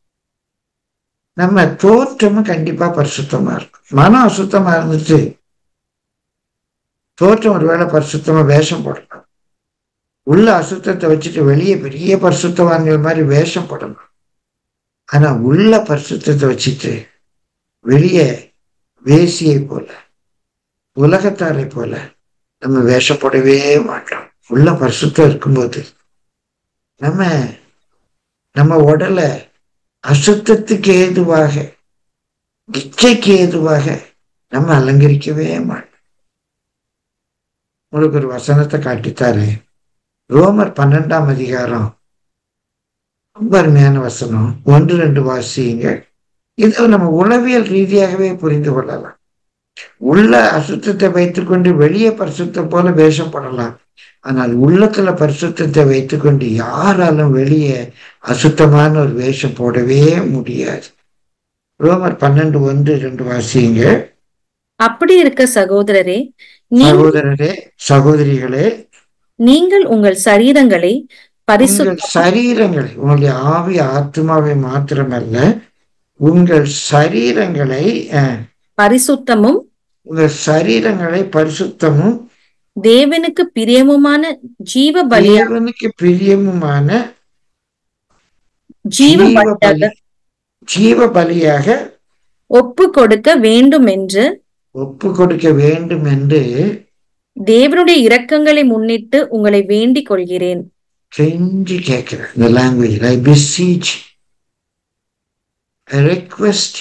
நம்ம தோற்றமும் கண்டிப்பா பரிசுத்தமா இருக்கும் மனம் அசுத்தமா இருந்துச்சு தோற்றம் ஒருவேளை பரிசுத்தமா வேஷம் போடலாம் உள்ள அசுத்தத்தை வச்சுட்டு வெளியே பெரிய பரிசுத்தவான்கள் மாதிரி வேஷம் போடலாம் ஆனா உள்ள பரிசுத்தத்தை வச்சுட்டு வெளியே வேசியை போல உலகத்தாரை போல நம்ம வேஷம் போடவே மாட்டோம் உள்ள பரிசுத்தம் இருக்கும்போது நம்ம நம்ம உடலை அசுத்தத்துக்கு ஏதுவாக இச்சைக்கு ஏதுவாக நம்ம அலங்கரிக்கவே மாட்டோம் உங்களுக்கு ஒரு வசனத்தை காட்டித்தாரு ரோமர் பன்னெண்டாம் அதிகாரம் ரொம்ப அருமையான வசனம் ஒன்று ரெண்டு வாசியுங்க இது நம்ம உளவியல் ரீதியாகவே புரிந்து கொள்ளலாம் உள்ள அசுத்தத்தை வைத்துக்கொண்டு வெளியே பரிசுத்தம் போல வேஷம் போடலாம் ஆனால் உள்ளத்துல பரிசுத்தத்தை வைத்துக்கொண்டு யாராலும் வெளியே அசுத்தமான ஒரு வேஷம் போடவே முடியாது ரோமர் பன்னெண்டு ஒன்று ரெண்டு வாசிங்க அப்படி இருக்க சகோதரரே நீ- சகோதரரே சகோதரிகளே நீங்கள் உங்கள் சரீரங்களை பரிசு உங்கள் சரீரங்களை உங்களுடைய ஆவி ஆத்மாவை மாத்திரமல்ல உங்கள் சரீரங்களை அஹ், பரிசுத்தமும் உங்கள் சரீரங்களை பரிசுத்தமும் தேவனுக்கு பிரியமுமான ஜீவ பலியா தேவனுக்கு பிரியமுமான ஜீவ ஜீவ பலியாக பலி ஜீவ பலியாக ஒப்பு கொடுக்க வேண்டும் என்று ஒப்பு கொடுக்க வேண்டும் என்று தேவனுடைய இரக்கங்களை முன்னிட்டு உங்களை வேண்டிக் கொள்கிறேன் கெஞ்சி கேட்கிறேன் இந்த லாங்குவேஜ் ஐ பிசீச் ரெக்வெஸ்ட்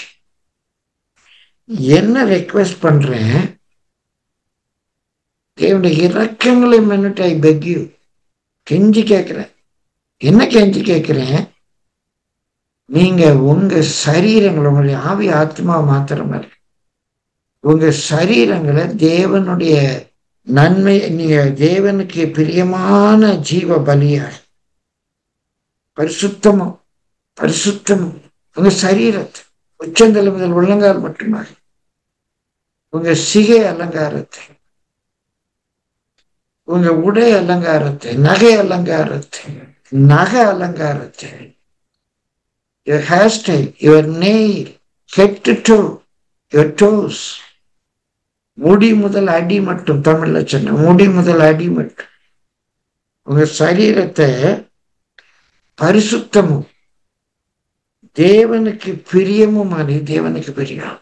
என்ன ரெக்வெஸ்ட் பண்றேன் தேவனுடைய இரக்கங்களை முன்னிட்டு ஐ பெக் யூ கெஞ்சி கேட்கிறேன் என்ன கெஞ்சி கேட்கிறேன் நீங்க உங்க சரீரங்களை உங்களுடைய ஆவி ஆத்மா மாத்திரமல்ல உங்க சரீரங்களை தேவனுடைய நன்மை நீங்க தேவனுக்கு பிரியமான ஜீவ பலியாக பரிசுத்தமும் பரிசுத்தமும் உங்க சரீரத்தை உச்சந்தலை முதல் உள்ளங்கால் மட்டுமாக உங்க சிகை அலங்காரத்தை உங்க உடை அலங்காரத்தை நகை அலங்காரத்தை நகை அலங்காரத்தை your hairstyle, your nail, head to toe, your toes. முடி முதல் அடி மட்டும் தமிழ்ல சொன்ன முடி முதல் அடி மட்டும் உங்க சரீரத்தை பரிசுத்தமும் தேவனுக்கு பிரியமுமான தேவனுக்கு பிரியம்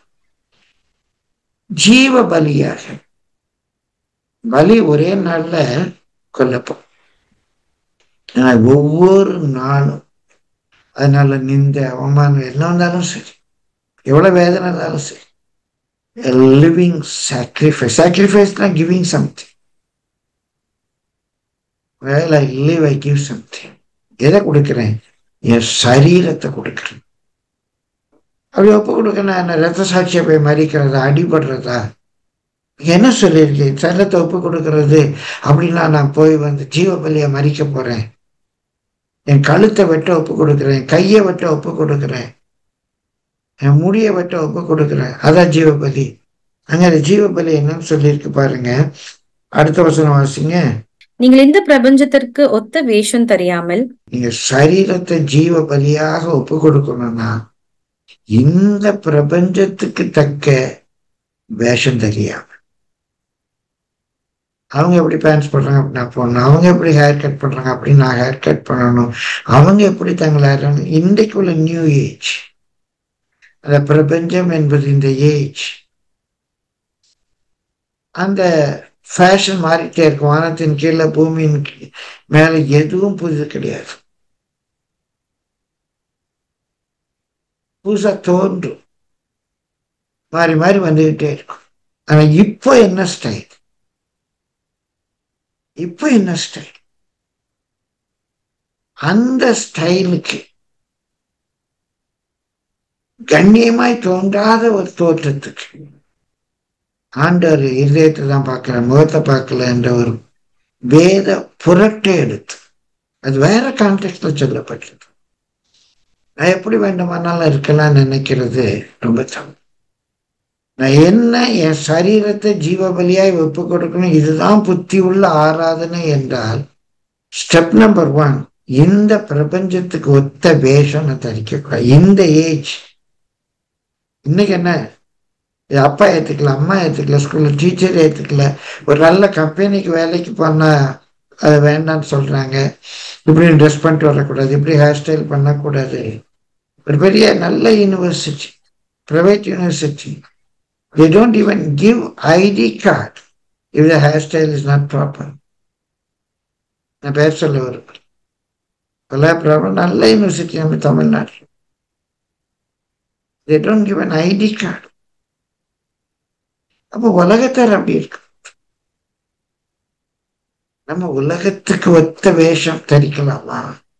ஜீவ பலியாக பலி ஒரே நாள்ல கொல்லப்போம் ஆனா ஒவ்வொரு நாளும் அதனால நிந்த அவமானம் எல்லாம் வந்தாலும் சரி எவ்வளவு வேதனை இருந்தாலும் சரி லிவிங் சாக்ரிஃபைஸ் சாக்ரிஃபைஸ்னா giving something while I live I give something எதை கொடுக்கிறேன் என் சரீரத்தை கொடுக்கிறேன் அப்படி ஒப்பு கொடுக்கணும் என்ன ரத்த சாட்சியை போய் மறிக்கிறதா அடிபடுறதா என்ன சொல்லியிருக்கேன் சரீரத்தை ஒப்பு கொடுக்கறது அப்படின்னா நான் போய் வந்து ஜீவ பலியை மறிக்க போறேன் என் கழுத்தை வெட்ட ஒப்பு கொடுக்குறேன் கையை வெட்ட ஒப்பு கொடுக்குறேன் என் முடியை வெட்ட ஒப்பு கொடுக்குறேன் அதான் ஜீவபலி அங்க அந்த ஜீவபலி என்னன்னு சொல்லியிருக்கு பாருங்க அடுத்த வசனம் வாசிங்க நீங்கள் இந்த பிரபஞ்சத்திற்கு ஒத்த வேஷம் தெரியாமல் நீங்க சரீரத்தை ஜீவ பலியாக ஒப்பு கொடுக்கணும்னா இந்த பிரபஞ்சத்துக்கு தக்க வேஷம் தெரியாம அவங்க எப்படி பேண்ட்ஸ் போடுறாங்க அப்படி நான் போடணும் அவங்க எப்படி ஹேர் கட் பண்றாங்க அப்படி நான் ஹேர் கட் பண்ணணும் அவங்க எப்படி தங்களை இன்றைக்கு உள்ள நியூ ஏஜ் அந்த பிரபஞ்சம் என்பது இந்த ஏஜ் அந்த ஃபேஷன் மாறிட்டே இருக்கும் வானத்தின் கீழே பூமியின் கீ- மேல எதுவும் புதுசு கிடையாது புதுசா தோன்றும் மாறி மாறி வந்துகிட்டே இருக்கும் ஆனா இப்போ என்ன ஸ்டைல் இப்போ என்ன ஸ்டைல் அந்த ஸ்டைலுக்கு கண்ணியமாய் தோன்றாத ஒரு தோற்றத்துக்கு ஆண்டவர் இதயத்தை தான் பார்க்கல முகத்தை பார்க்கல என்ற ஒரு வேத புரட்டை எடுத்து அது வேற கான்டெக்ட்ல சொல்லப்பட்டது நான் எப்படி வேண்டுமானாலும் இருக்கலாம் நினைக்கிறது ரொம்ப தப்பு நான் என்ன என் சரீரத்தை ஜீவபலியாய் ஒப்பு கொடுக்கணும் இதுதான் புத்தி உள்ள ஆராதனை என்றால் ஸ்டெப் நம்பர் ஒன் இந்த பிரபஞ்சத்துக்கு ஒத்த வேஷம் நான் தரிக்கக்கூடாது இந்த ஏஜ் இன்னைக்கு என்ன இது அப்பா ஏத்துக்கல அம்மா ஏத்துக்கல ஸ்கூல்ல டீச்சர் ஏத்துக்கல ஒரு நல்ல கம்பெனிக்கு வேலைக்கு போனா அது வேண்டாம்னு சொல்றாங்க இப்படி ட்ரெஸ் பண்ணிட்டு வரக்கூடாது இப்படி ஹேர் ஸ்டைல் பண்ணக்கூடாது ஒரு பெரிய நல்ல university private university they don't even give ID card if the hairstyle is not proper. நான் பேர் சொல்ல வருவேன் பல ப்ராப்ளம் நல்ல யூனிவர்சிட்டி நம்ம Tamil Nadu they don't give an ID card அப்போ உலகத்தார் அப்படி இருக்கு நம்ம உலகத்துக்கு ஒத்த வேஷம் தரிக்கலாமா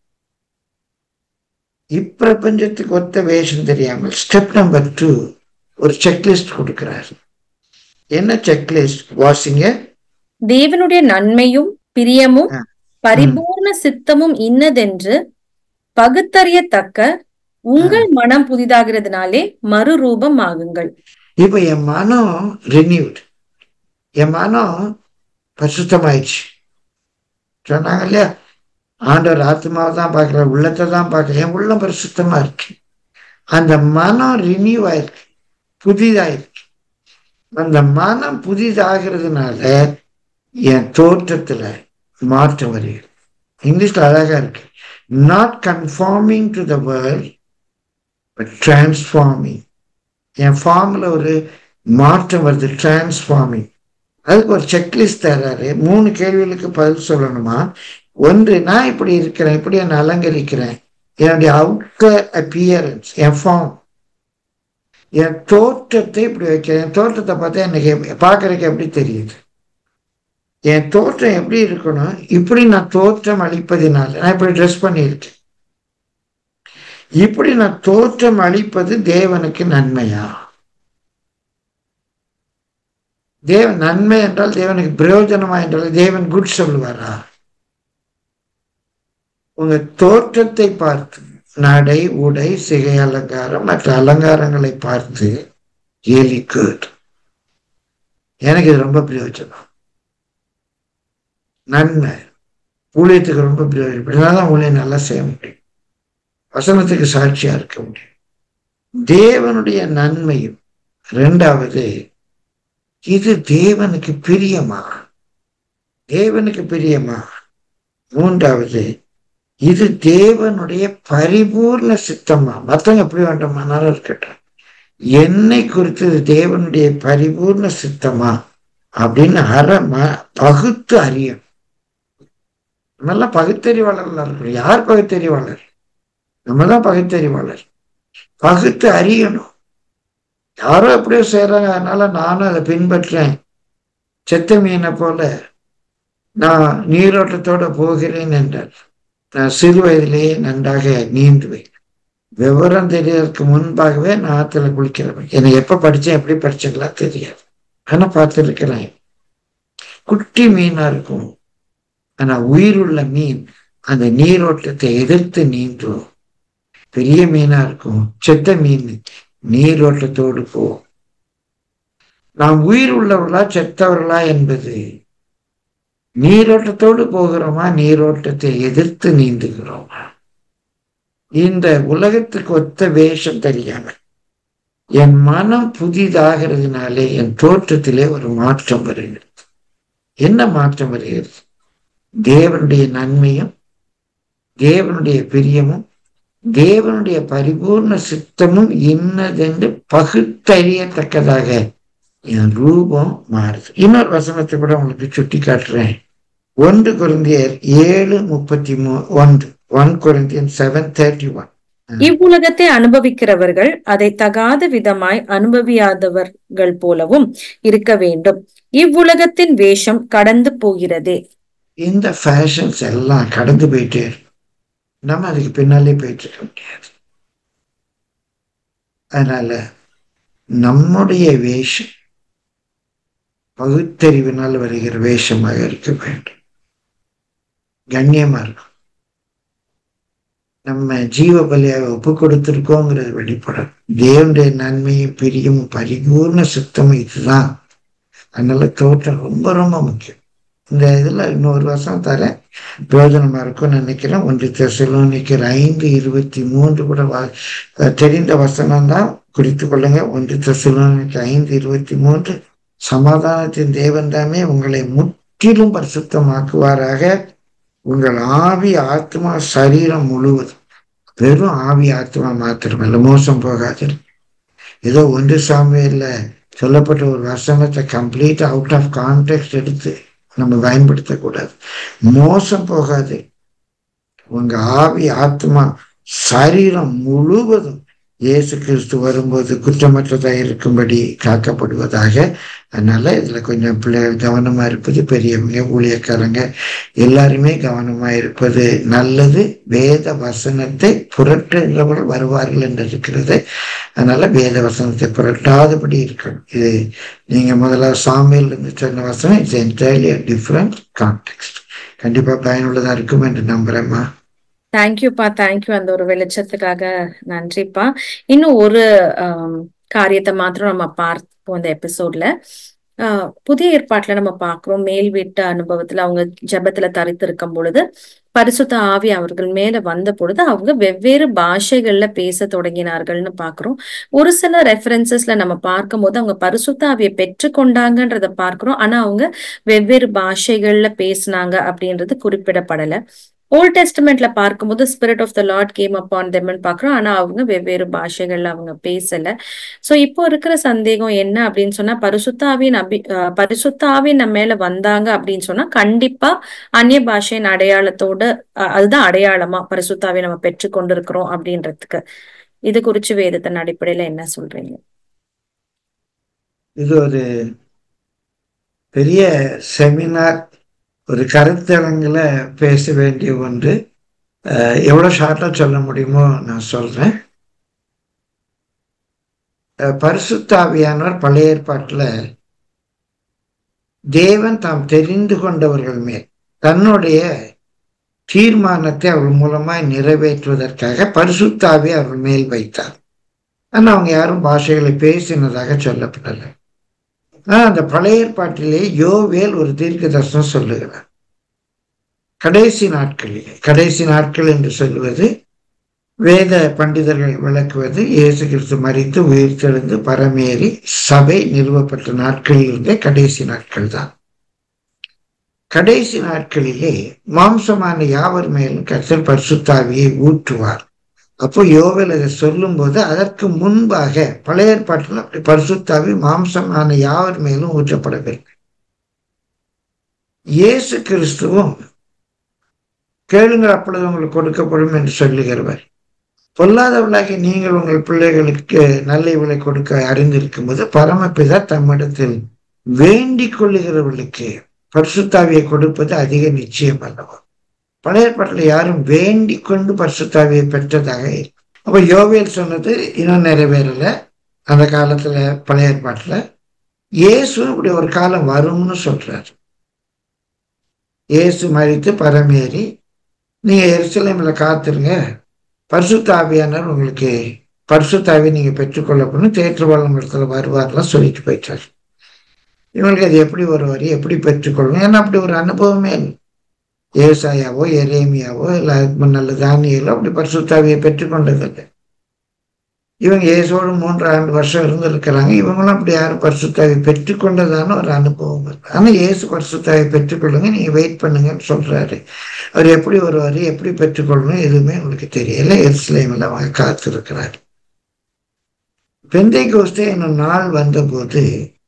இப்பிரபஞ்சத்துக்கு ஒத்த வேஷம் தெரியாமல் ஸ்டெப் நம்பர் டூ ஒரு செக்லிஸ்ட் கொடுக்கிறார் என்ன செக்லிஸ்ட் வாசிங்க தேவனுடைய நன்மையும் பிரியமும் ஆ. பரிபூர்ண சித்தமும் இன்னதென்று பகுத்தறியத்தக்க உங்கள் மனம் புதிதாகிறதுனாலே மறுரூபம் ஆகுங்கள் இப்ப என் மனம் ரினியூட் என் மனம் பரிசுத்தமாயிடுச்சு சொன்னாங்க இல்லையா ஆண்டவர் ஆத்மாவை தான் பார்க்கல உள்ளத்தை தான் பார்க்கல என் உள்ளம் பரிசுத்தமா இருக்கு அந்த மனம் ரினியூ ஆயிருக்கு புதிதாயிருக்கு அந்த மனம் புதிதாகிறதுனால என் தோற்றத்துல மாற்றம் வருகிறது இங்கிலீஷ்ல அழகா இருக்கு not conforming to the world but transforming என் ஃபார்ம்ல ஒரு மாற்றம் வருது டிரான்ஸ்ஃபார்மிங் அதுக்கு ஒரு செக்லிஸ்ட் தர்றாரு மூணு கேள்விகளுக்கு பதில் சொல்லணுமா ஒன்று நான் இப்படி இருக்கிறேன் இப்படி என்ன அலங்கரிக்கிறேன் என்னுடைய அவுட்டர் அப்பியரன்ஸ் என் ஃபார்ம் என் தோற்றத்தை இப்படி வைக்கிறேன் என் தோற்றத்தை பார்த்தா எனக்கு எப்~ பார்க்கறதுக்கு எப்படி தெரியுது என் தோற்றம் எப்படி இருக்கணும் இப்படி நான் தோற்றம் அளிப்பதினால நான் இப்படி ட்ரெஸ் பண்ணியிருக்கேன் இப்படி நான் தோற்றம் அளிப்பது தேவனுக்கு நன்மையா தேவன் நன்மை என்றால் தேவனுக்கு பிரயோஜனமா என்றால் தேவன் குட் சொல்லுவாரா உங்க தோற்றத்தை பார்த்து நடை உடை சிகை அலங்காரம் மற்ற அலங்காரங்களை பார்த்து ரியலி குட் எனக்கு இது ரொம்ப பிரயோஜனம் நன்மை ஊழியத்துக்கு ரொம்ப பிரயோஜனம் இப்படிதான் ஊழியம் நல்லா செய்ய முடியும் வசனத்துக்கு சாட்சியா இருக்க முடியும் தேவனுடைய நன்மையும் ரெண்டாவது இது தேவனுக்கு பிரியமா தேவனுக்கு பிரியமா மூன்றாவது இது தேவனுடைய பரிபூர்ண சித்தமா மத்தவங்க எப்படி வேண்டாமானாலும் இருக்கட்டும் என்னை குறித்து இது தேவனுடைய பரிபூர்ண சித்தமா அப்படின்னு அறம பகுத்து அறியும் நல்லா பகுத்தறிவாளர்களா இருக்கணும் யார் பகுத்தறிவாளர் நம்ம தான் பகுத்தறிவாளர் பகுத்து அறியணும் யாரோ எப்படியோ செய்யறாங்க அதனால நானும் அதை பின்பற்றேன் செத்த மீனை போல நான் நீரோட்டத்தோட போகிறேன் என்றார் நான் சிறு வயதிலேயே நன்றாக நீந்துவேன் விவரம் தெரியறதுக்கு முன்பாகவே நான் ஆத்துல குளிக்கிறவன் என்னை எப்ப படிச்சேன் எப்படி படிச்சங்களா தெரியாது ஆனா பார்த்துருக்கிறேன் குட்டி மீனா இருக்கும் ஆனா உயிருள்ள மீன் அந்த நீரோட்டத்தை எதிர்த்து நீந்தும் பெரிய மீனா இருக்கும் செத்த மீன் நீரோட்டத்தோடு போகும் நாம் உயிர் உள்ளவர்களா செத்தவர்களா என்பது நீரோட்டத்தோடு போகிறோமா நீரோட்டத்தை எதிர்த்து நீந்துகிறோமா இந்த உலகத்துக்கு ஒத்த வேஷம் தெரியாம என் மனம் புதிதாகிறதுனாலே என் தோற்றத்திலே ஒரு மாற்றம் வருகிறது என்ன மாற்றம் வருகிறது தேவனுடைய நன்மையும் தேவனுடைய பிரியமும் தேவனுடைய பரிபூர்ண சித்தமும் இன்னதென்று பகுத்தறியத்தக்கதாக என் ரூபம் மாறுது இன்னொரு வசனத்தை கூட உங்களுக்கு சுட்டி காட்டுறேன் ஒன்று குருந்தியர் ஏழு முப்பத்தி மூ ஒன்று one Corinthian seven thirty one இவ்வுலகத்தை அனுபவிக்கிறவர்கள் அதை தகாத விதமாய் அனுபவியாதவர்கள் போலவும் இருக்க வேண்டும் இவ்வுலகத்தின் வேஷம் கடந்து போகிறதே இந்த ஃபேஷன்ஸ் எல்லாம் கடந்து போயிட்டே இருக்கும் நம்ம அதுக்கு பின்னாலே போயிட்டு இருக்க முடியாது அதனால நம்முடைய வேஷம் பகுத்தறிவினால் வருகிற வேஷமாக இருக்க வேண்டும் கண்ணியமா இருக்கும் நம்ம ஜீவ பலியாக ஒப்பு கொடுத்திருக்கோங்கிறது வெளிப்படும் தேவனுடைய நன்மையும் பிரியும் பரிபூர்ண சுத்தமும் இதுதான் அதனால தோற்றம் ரொம்ப ரொம்ப முக்கியம் இந்த இதுல இன்னொரு வருஷம் தரேன் பிரயோஜனமா இருக்கும்னு நினைக்கிறேன் ஒன்று தெசலோனிக்கிற ஐந்து இருபத்தி மூன்று கூட வா- தெரிந்த வசனம் தான் குறித்து கொள்ளுங்க ஒன்று தெசலோனிக்கு ஐந்து இருபத்தி மூன்று சமாதானத்தின் தேவன் தாமே உங்களை முற்றிலும் பரிசுத்தமாக்குவாராக உங்கள் ஆவி ஆத்மா சரீரம் முழுவதும் வெறும் ஆவி ஆத்மா மாத்திரமல்ல மோசம் போகாது ஏதோ ஒன்று சாமியில சொல்லப்பட்ட ஒரு வசனத்தை கம்ப்ளீட் அவுட் ஆஃப் கான்டெக்ட் எடுத்து நம்ம பயன்படுத்தக்கூடாது மோசம் போகாது உங்க ஆவி ஆத்மா சரீரம் முழுவதும் இயேசு கிறிஸ்து வரும்போது குற்றமற்றதா இருக்கும்படி காக்கப்படுவதாக அதனால இதுல கொஞ்சம் பிள்ளை கவனமா இருப்பது பெரியவங்க ஊழியக்காரங்க எல்லாருமே கவனமா இருப்பது நல்லது வேத வசனத்தை புரட்டுகிறவர்கள் வருவார்கள் என்று இருக்கிறது அதனால வேத வசனத்தை புரட்டாதபடி இருக்கணும் இது நீங்க முதல்ல சாமியில் இருந்து சொன்ன வசனம் இட்ஸ் என்டையர்லி டிஃப்ரெண்ட் கான்டெக்ட் கண்டிப்பா பயனுள்ளதா இருக்கும் என்று நம்புறேம்மா தேங்க்யூப்பா தேங்க்யூ அந்த ஒரு வெளிச்சத்துக்காக நன்றிப்பா இன்னும் ஒரு ஆம், காரியத்தை மாத்திரம் நம்ம பார்ப்போம் இந்த எபிசோட்ல ஆஹ் புதிய ஏற்பாட்டுல நம்ம பார்க்கிறோம் மேல் வீட்டு அனுபவத்துல அவங்க ஜெபத்துல தரித்திருக்கும் பொழுது பரிசுத்த ஆவி அவர்கள் மேல வந்த பொழுது அவங்க வெவ்வேறு பாஷைகள்ல பேச தொடங்கினார்கள்னு பார்க்கிறோம் ஒரு சில ரெஃபரன்சஸ்ல நம்ம பார்க்கும்போது அவங்க பரிசுத்த ஆவியை பெற்றுக்கொண்டாங்கன்றத பார்க்கிறோம் ஆனா அவங்க வெவ்வேறு பாஷைகள்ல பேசினாங்க அப்படின்றது குறிப்பிடப்படல ஓல்ட் டெஸ்டமெண்ட்ல பார்க்கும்போது spirit of the Lord came upon தெம்னு பாக்குறோம் ஆனா அவங்க வெவ்வேறு பாஷைகள்ல அவங்க பேசல சோ இப்போ இருக்கிற சந்தேகம் என்ன அப்படின்னு சொன்னா பரிசுத்தாவின் அபி அஹ் பரிசுத்தாவின் நம்ம மேல வந்தாங்க அப்படின்னு சொன்னா கண்டிப்பா அந்நிய பாஷையின் அடையாளத்தோட அஹ் அதுதான் அடையாளமா பரிசுத்தாவை நம்ம பெற்று கொண்டிருக்கிறோம் அப்படின்றதுக்கு இது குறிச்சு வேதத்தின் அடிப்படையில என்ன சொல்றீங்க இது ஒரு பெரிய செமினார் ஒரு கருத்தரங்கில் பேச வேண்டிய ஒன்று அஹ், எவ்வளவு ஷார்ட்டா சொல்ல முடியுமோ நான் சொல்றேன் அஹ், பரிசுத்த ஆவியானவர் பழைய ஏற்பாட்டுல தேவன் தாம் தெரிந்து கொண்டவர்கள் மேல் தன்னுடைய தீர்மானத்தை அவர்கள் மூலமாய் நிறைவேற்றுவதற்காக பரிசுத்தாவி அவர்கள் மேல் வைத்தார் ஆனா அவங்க யாரும் பாஷைகளை பேசினதாக சொல்லப்படலை ஆனா அந்த பழைய ஏற்பாட்டிலே யோவேல் ஒரு தீர்க்க தரிசனம் சொல்லுகிறார் கடைசி நாட்களிலே கடைசி நாட்கள் என்று சொல்லுவது வேத பண்டிதர்கள் விளக்குவது இயேசு கிறிஸ்து மறித்து உயிர்த்தெழுந்து பரமேறி சபை நிறுவப்பட்ட நாட்களில் இருந்தே கடைசி நாட்கள் தான் கடைசி நாட்களிலே மாம்சமான யாவர் மேலும் கர்த்தர் பரிசுத்தாவியை ஊற்றுவார் அப்போ யோவேல் அதை சொல்லும்போது அதற்கு முன்பாக பழைய ஏற்பாட்டில் அப்படி பரிசுத்தாவி மாம்சமான யாவர் மேலும் ஊற்றப்படவில்லை இயேசு கிறிஸ்துவும் கேளுங்கள் அப்பொழுது உங்களுக்கு கொடுக்கப்படும் என்று சொல்லுகிறவர் பொல்லாதவளாகி நீங்கள் உங்கள் பிள்ளைகளுக்கு நல்ல விலை கொடுக்க அறிந்திருக்கும் போது பரமபிதா தம்மிடத்தில் வேண்டிக் கொள்ளுகிறவர்களுக்கு பரிசுத்தாவியை கொடுப்பது அதிக நிச்சயம் அல்லவா பழைய ஏற்பாட்டில் யாரும் வேண்டிக் கொண்டு பரிசுத்தாவியை பெற்றதாக இல்லை. அப்ப யோவேல் சொன்னது இன்னும் நிறைவேறல அந்த காலத்துல பழைய ஏற்பாட்டுல இயேசு இப்படி ஒரு காலம் வரும்னு சொல்றாரு இயேசு மறித்து பரமேறி நீங்க எருசலேம்ல காத்துருங்க பரிசுத்த ஆவியானவர் உங்களுக்கு பரிசுத்தாவி நீங்க பெற்றுக்கொள்ளப்படும் தேற்றுவாளம் இடத்துல வருவார்லாம் சொல்லிட்டு போயிட்டார் இவங்களுக்கு அது எப்படி வருவார் எப்படி பெற்றுக்கொள்ளணும் ஏன்னா அப்படி ஒரு அனுபவமே இல்லை ஏசாயாவோ எரேமியாவோ இல்லை அதுக்கு முன்னால தானியலோ அப்படி பரிசுத்தாவியை பெற்றுக்கொண்டதில்லை இவங்க இயேசோடு மூன்று ஆண்டு வருஷம் இருந்திருக்கிறாங்க இவங்களும் அப்படி யாரும் பரிசுத்தாவை பெற்றுக்கொண்டதான ஒரு அனுபவம் இல்லை ஆனா இயேசு பரிசுத்தாவை பெற்றுக்கொள்ளுங்க நீங்க வெயிட் பண்ணுங்கன்னு சொல்றாரு அவர் எப்படி வருவாரு எப்படி பெற்றுக்கொள்ளணும் எதுவுமே உங்களுக்கு தெரியல எருசலேமில் அவங்க காத்திருக்கிறார் பெந்தை கோஸ்தே என்னும் நாள் வந்தபோது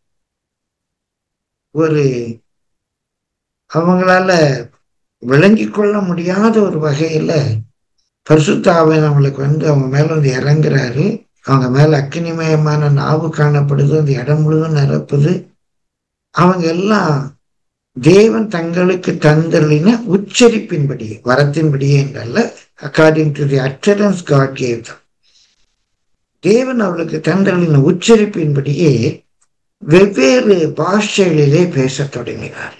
ஒரு அவங்களால விளங்கி கொள்ள முடியாத ஒரு வகையில பரிசுத்தாவை நம்மளுக்கு வந்து அவங்க மேல வந்து இறங்குறாரு அவங்க மேல அக்கினிமயமான நாவு காணப்படுது அந்த இடம் முழுவதும் நிரப்புது அவங்க எல்லாம் தேவன் தங்களுக்கு தந்தலின உச்சரிப்பின்படி வரத்தின்படியே என்றல்ல according to the utterance God gave them தேவன் அவளுக்கு தந்தலின உச்சரிப்பின்படியே வெவ்வேறு பாஷைகளிலே பேசத் தொடங்கினார்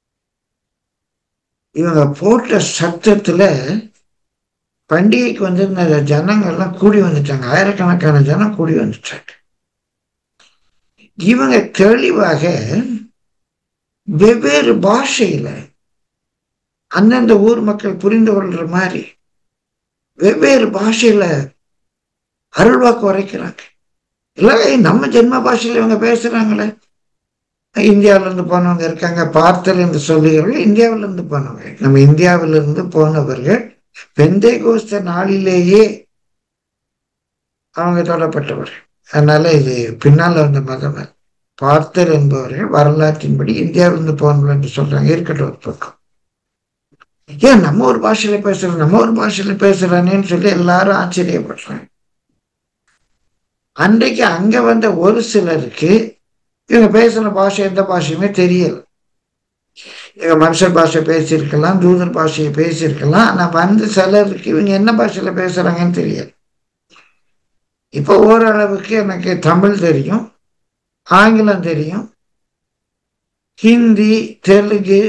இவங்க போட்ட சத்தத்துல பண்டிகைக்கு வந்திருந்த ஜனங்கள்லாம் கூடி வந்துட்டாங்க ஆயிரக்கணக்கான ஜனம் கூடி வந்துட்டாங்க இவங்க தெளிவாக வெவ்வேறு பாஷையில அந்தந்த ஊர் மக்கள் புரிந்து கொள்ற மாதிரி வெவ்வேறு பாஷையில அருள்வாக்கு உரைக்கிறாங்க இல்லை நம்ம ஜென்ம பாஷையில இவங்க பேசுறாங்களே இந்தியாவில இருந்து போனவங்க இருக்காங்க பார்த்தல் என்று சொல்லுகிறவர்கள் இந்தியாவில இருந்து போனவங்க நம்ம இந்தியாவில இருந்து போனவர்கள் பெந்தை கோஸ்த நாளிலேயே அவங்க தொடப்பட்டவர்கள் அதனால இது பின்னால வந்த மதம் அல்ல. பார்த்தர் என்பவர்கள் வரலாற்றின்படி இந்தியாவிலிருந்து போனவர்கள் என்று சொல்றாங்க இருக்கட்டும் ஒரு பக்கம் ஏன் நம்ம ஒரு பாஷையில பேசுறோம் நம்ம ஒரு பாஷையில பேசுறானேன்னு சொல்லி எல்லாரும் ஆச்சரியப்படுறாங்க அன்றைக்கு அங்க வந்த ஒரு சிலருக்கு இவங்க பேசுன பாஷை எந்த பாஷையுமே தெரியல இவங்க மனுஷ பாஷை பேசியிருக்கலாம் தூதர் பாஷையை பேசியிருக்கலாம் ஆனா வந்து சிலருக்கு இவங்க என்ன பாஷையில பேசுறாங்கன்னு தெரியல இப்போ ஓரளவுக்கு எனக்கு தமிழ் தெரியும் ஆங்கிலம் தெரியும் ஹிந்தி தெலுங்கு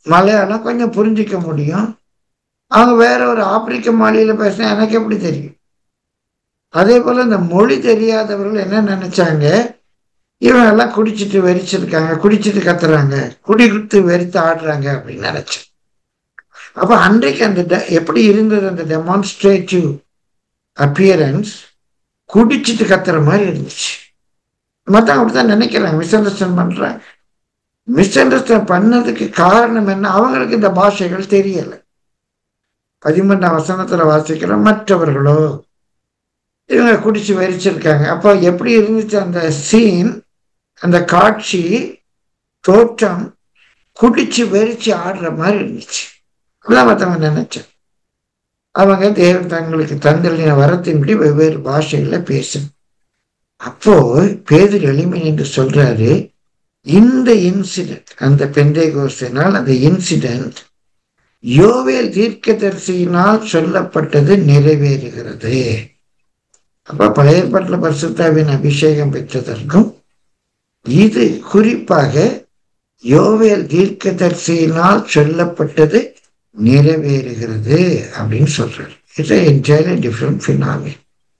மலையாளம் கொஞ்சம் புரிஞ்சிக்க முடியும் அவங்க வேற ஒரு ஆப்பிரிக்க மொழியில பேசினா எனக்கு எப்படி தெரியும் அதே போல இந்த மொழி தெரியாதவர்கள் என்ன நினைச்சாங்க இவங்க எல்லாம் குடிச்சிட்டு வெறிச்சிருக்காங்க குடிச்சிட்டு கத்துறாங்க குடி குத்து வெறித்து ஆடுறாங்க அப்படின்னு நினைச்சேன் அப்ப அன்றைக்கு அந்த de- எப்படி இருந்தது அந்த டெமான்ஸ்ட்ரேட்டிவ் அப்பியரன்ஸ் குடிச்சிட்டு கத்துற மாதிரி இருந்துச்சு மத்தவங்க அப்படித்தான் நினைக்கிறாங்க மிஸ் அண்டர்ஸ்டாண்ட் பண்றாங்க மிஸ் அண்டர்ஸ்டாண்ட் பண்ணதுக்கு காரணம் என்ன அவங்களுக்கு இந்த பாஷைகள் தெரியல பதிமூன்றாம் வசனத்துல வாசிக்கிறோம் மற்றவர்களோ இவங்க குடிச்சு வெறிச்சிருக்காங்க அப்போ எப்படி இருந்துச்சு அந்த சீன் அந்த காட்சி தோற்றம் குடிச்சு வெறிச்சு ஆடுற மாதிரி இருந்துச்சு அப்படிதான் மற்றவங்க நினைச்சேன் அவங்க தேவன் தங்களுக்கு தந்தளின வரத்தின்படி வெவ்வேறு பாஷைகளை பேசணும் அப்போ பேதர் எளிமை என்று சொல்றாரு இந்த இன்சிடென்ட் அந்த பெந்தைகோஸ்தினால் அந்த இன்சிடென்ட் யோவேல் தீர்க்கதரிசியினால் சொல்லப்பட்டது நிறைவேறுகிறது அப்ப பழைய ஏற்பாட்டில் பரிசுத்தாவின் அபிஷேகம் பெற்றதற்கும் இது குறிப்பாக யோவேல் தீர்க்கதரிசியினால் சொல்லப்பட்டது நிறைவேறுகிறது அப்படின்னு சொல்றாரு இட்ஸ் என்டையர்லி டிஃப்ரெண்ட் ஃபினாமி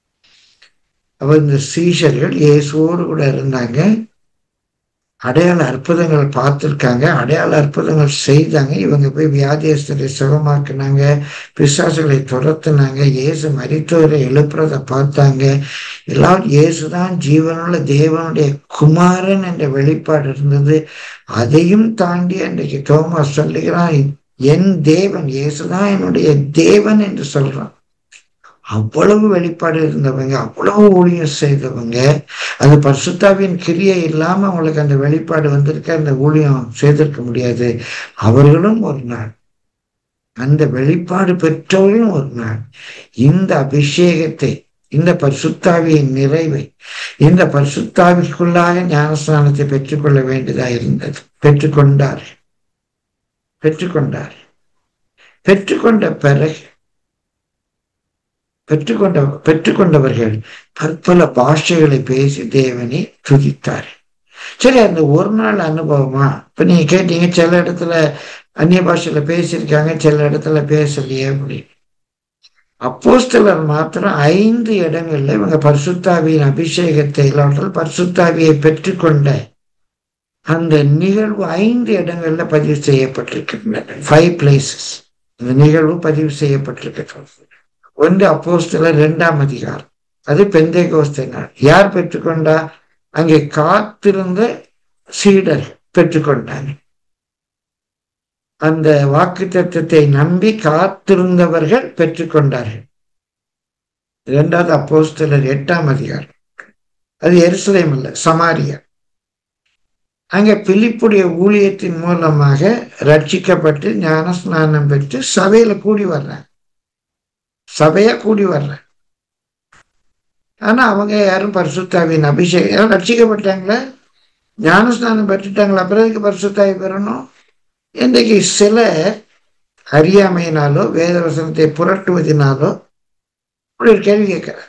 அப்ப இந்த சீஷர்கள் இயேசுவோடு கூட இருந்தாங்க அடையாள அற்புதங்கள் பார்த்துருக்காங்க அடையாள அற்புதங்கள் செய்தாங்க இவங்க போய் வியாதியஸ்தரை சுகமாக்குனாங்க பிசாசுகளை துரத்துனாங்க இயேசு மரித்தவரை எழுப்புறத பார்த்தாங்க எல்லாம் இயேசுதான் ஜீவனுள்ள தேவனுடைய குமாரன் என்ற வெளிப்பாடு இருந்தது அதையும் தாண்டி அன்றைக்கு தோமாஸ் சொல்லுகிறான் என் தேவன் இயேசுதான் என்னுடைய தேவன் என்று சொல்றான் அவ்வளவு வெளிப்பாடு இருந்தவங்க அவ்வளவு ஊழியம் செய்தவங்க அது பரிசுத்தாவின் கிரியை இல்லாம அவங்களுக்கு அந்த வெளிப்பாடு வந்திருக்க அந்த ஊழியம் செய்திருக்க முடியாது அவர்களும் ஒரு நாள் அந்த வெளிப்பாடு பெற்றவர்களும் ஒரு நாள் இந்த அபிஷேகத்தை இந்த பரிசுத்தாவியின் நிறைவை இந்த பரிசுத்தாவிற்குள்ளாக ஞானஸ்நானத்தை பெற்றுக்கொள்ள வேண்டியதா இருந்தது பெற்றுக்கொண்டார் பெற்றுக்கொண்டார் பெற்றுக்கொண்ட பிறகு பெற்றுக்கொண்ட பெற்றுக்கொண்டவர்கள் பற்பல பாஷைகளை பேசி தேவனை துதித்தார் சரி அந்த ஒரு நாள் அனுபவமா இப்ப நீங்க கேட்டீங்க சில இடத்துல அந்நிய பாஷையில பேசியிருக்காங்க சில இடத்துல பேசலையே அப்படின்னு அப்போஸ்தலர் மாத்திரம் ஐந்து இடங்கள்ல இவங்க பரிசுத்தாவியின் அபிஷேகத்தை இல்லாமல் பரிசுத்தாவியை பெற்றுக்கொண்ட அந்த நிகழ்வு ஐந்து இடங்கள்ல பதிவு செய்யப்பட்டிருக்கின்றன ஃபைவ் பிளேசஸ் இந்த நிகழ்வு பதிவு செய்யப்பட்டிருக்கிறது ஒன்று அப்போஸ்தலர் இரண்டாம் அதிகாரம் அது பெந்தை கோஸ்தை நாள் யார் பெற்றுக்கொண்டா அங்கே காத்திருந்த சீடர் பெற்றுக்கொண்டாங்க அந்த வாக்கு தத்துவத்தை நம்பி காத்திருந்தவர்கள் பெற்றுக்கொண்டார்கள் இரண்டாவது அப்போஸ்தலர் எட்டாம் அதிகாரம் அது எருசலேம் அல்ல சமாரியா அங்க பிலிப்புடைய ஊழியத்தின் மூலமாக ரட்சிக்கப்பட்டு ஞான ஸ்நானம் பெற்று சபையில கூடி வர்றாங்க சபையா கூடி வர்றாங்க ஆனா அவங்க யாரும் பரிசுத்தாவின் அபிஷேகம் யாரும் ரட்சிக்கப்பட்டாங்களா ஞானஸ்நானம் பெற்றுட்டாங்களா பிறகு பரிசுத்தாவி பெறணும் இன்றைக்கு சில அறியாமையினாலோ வேத வசனத்தை புரட்டுவதனாலோ இப்படி ஒரு கேள்வி கேட்கிறார்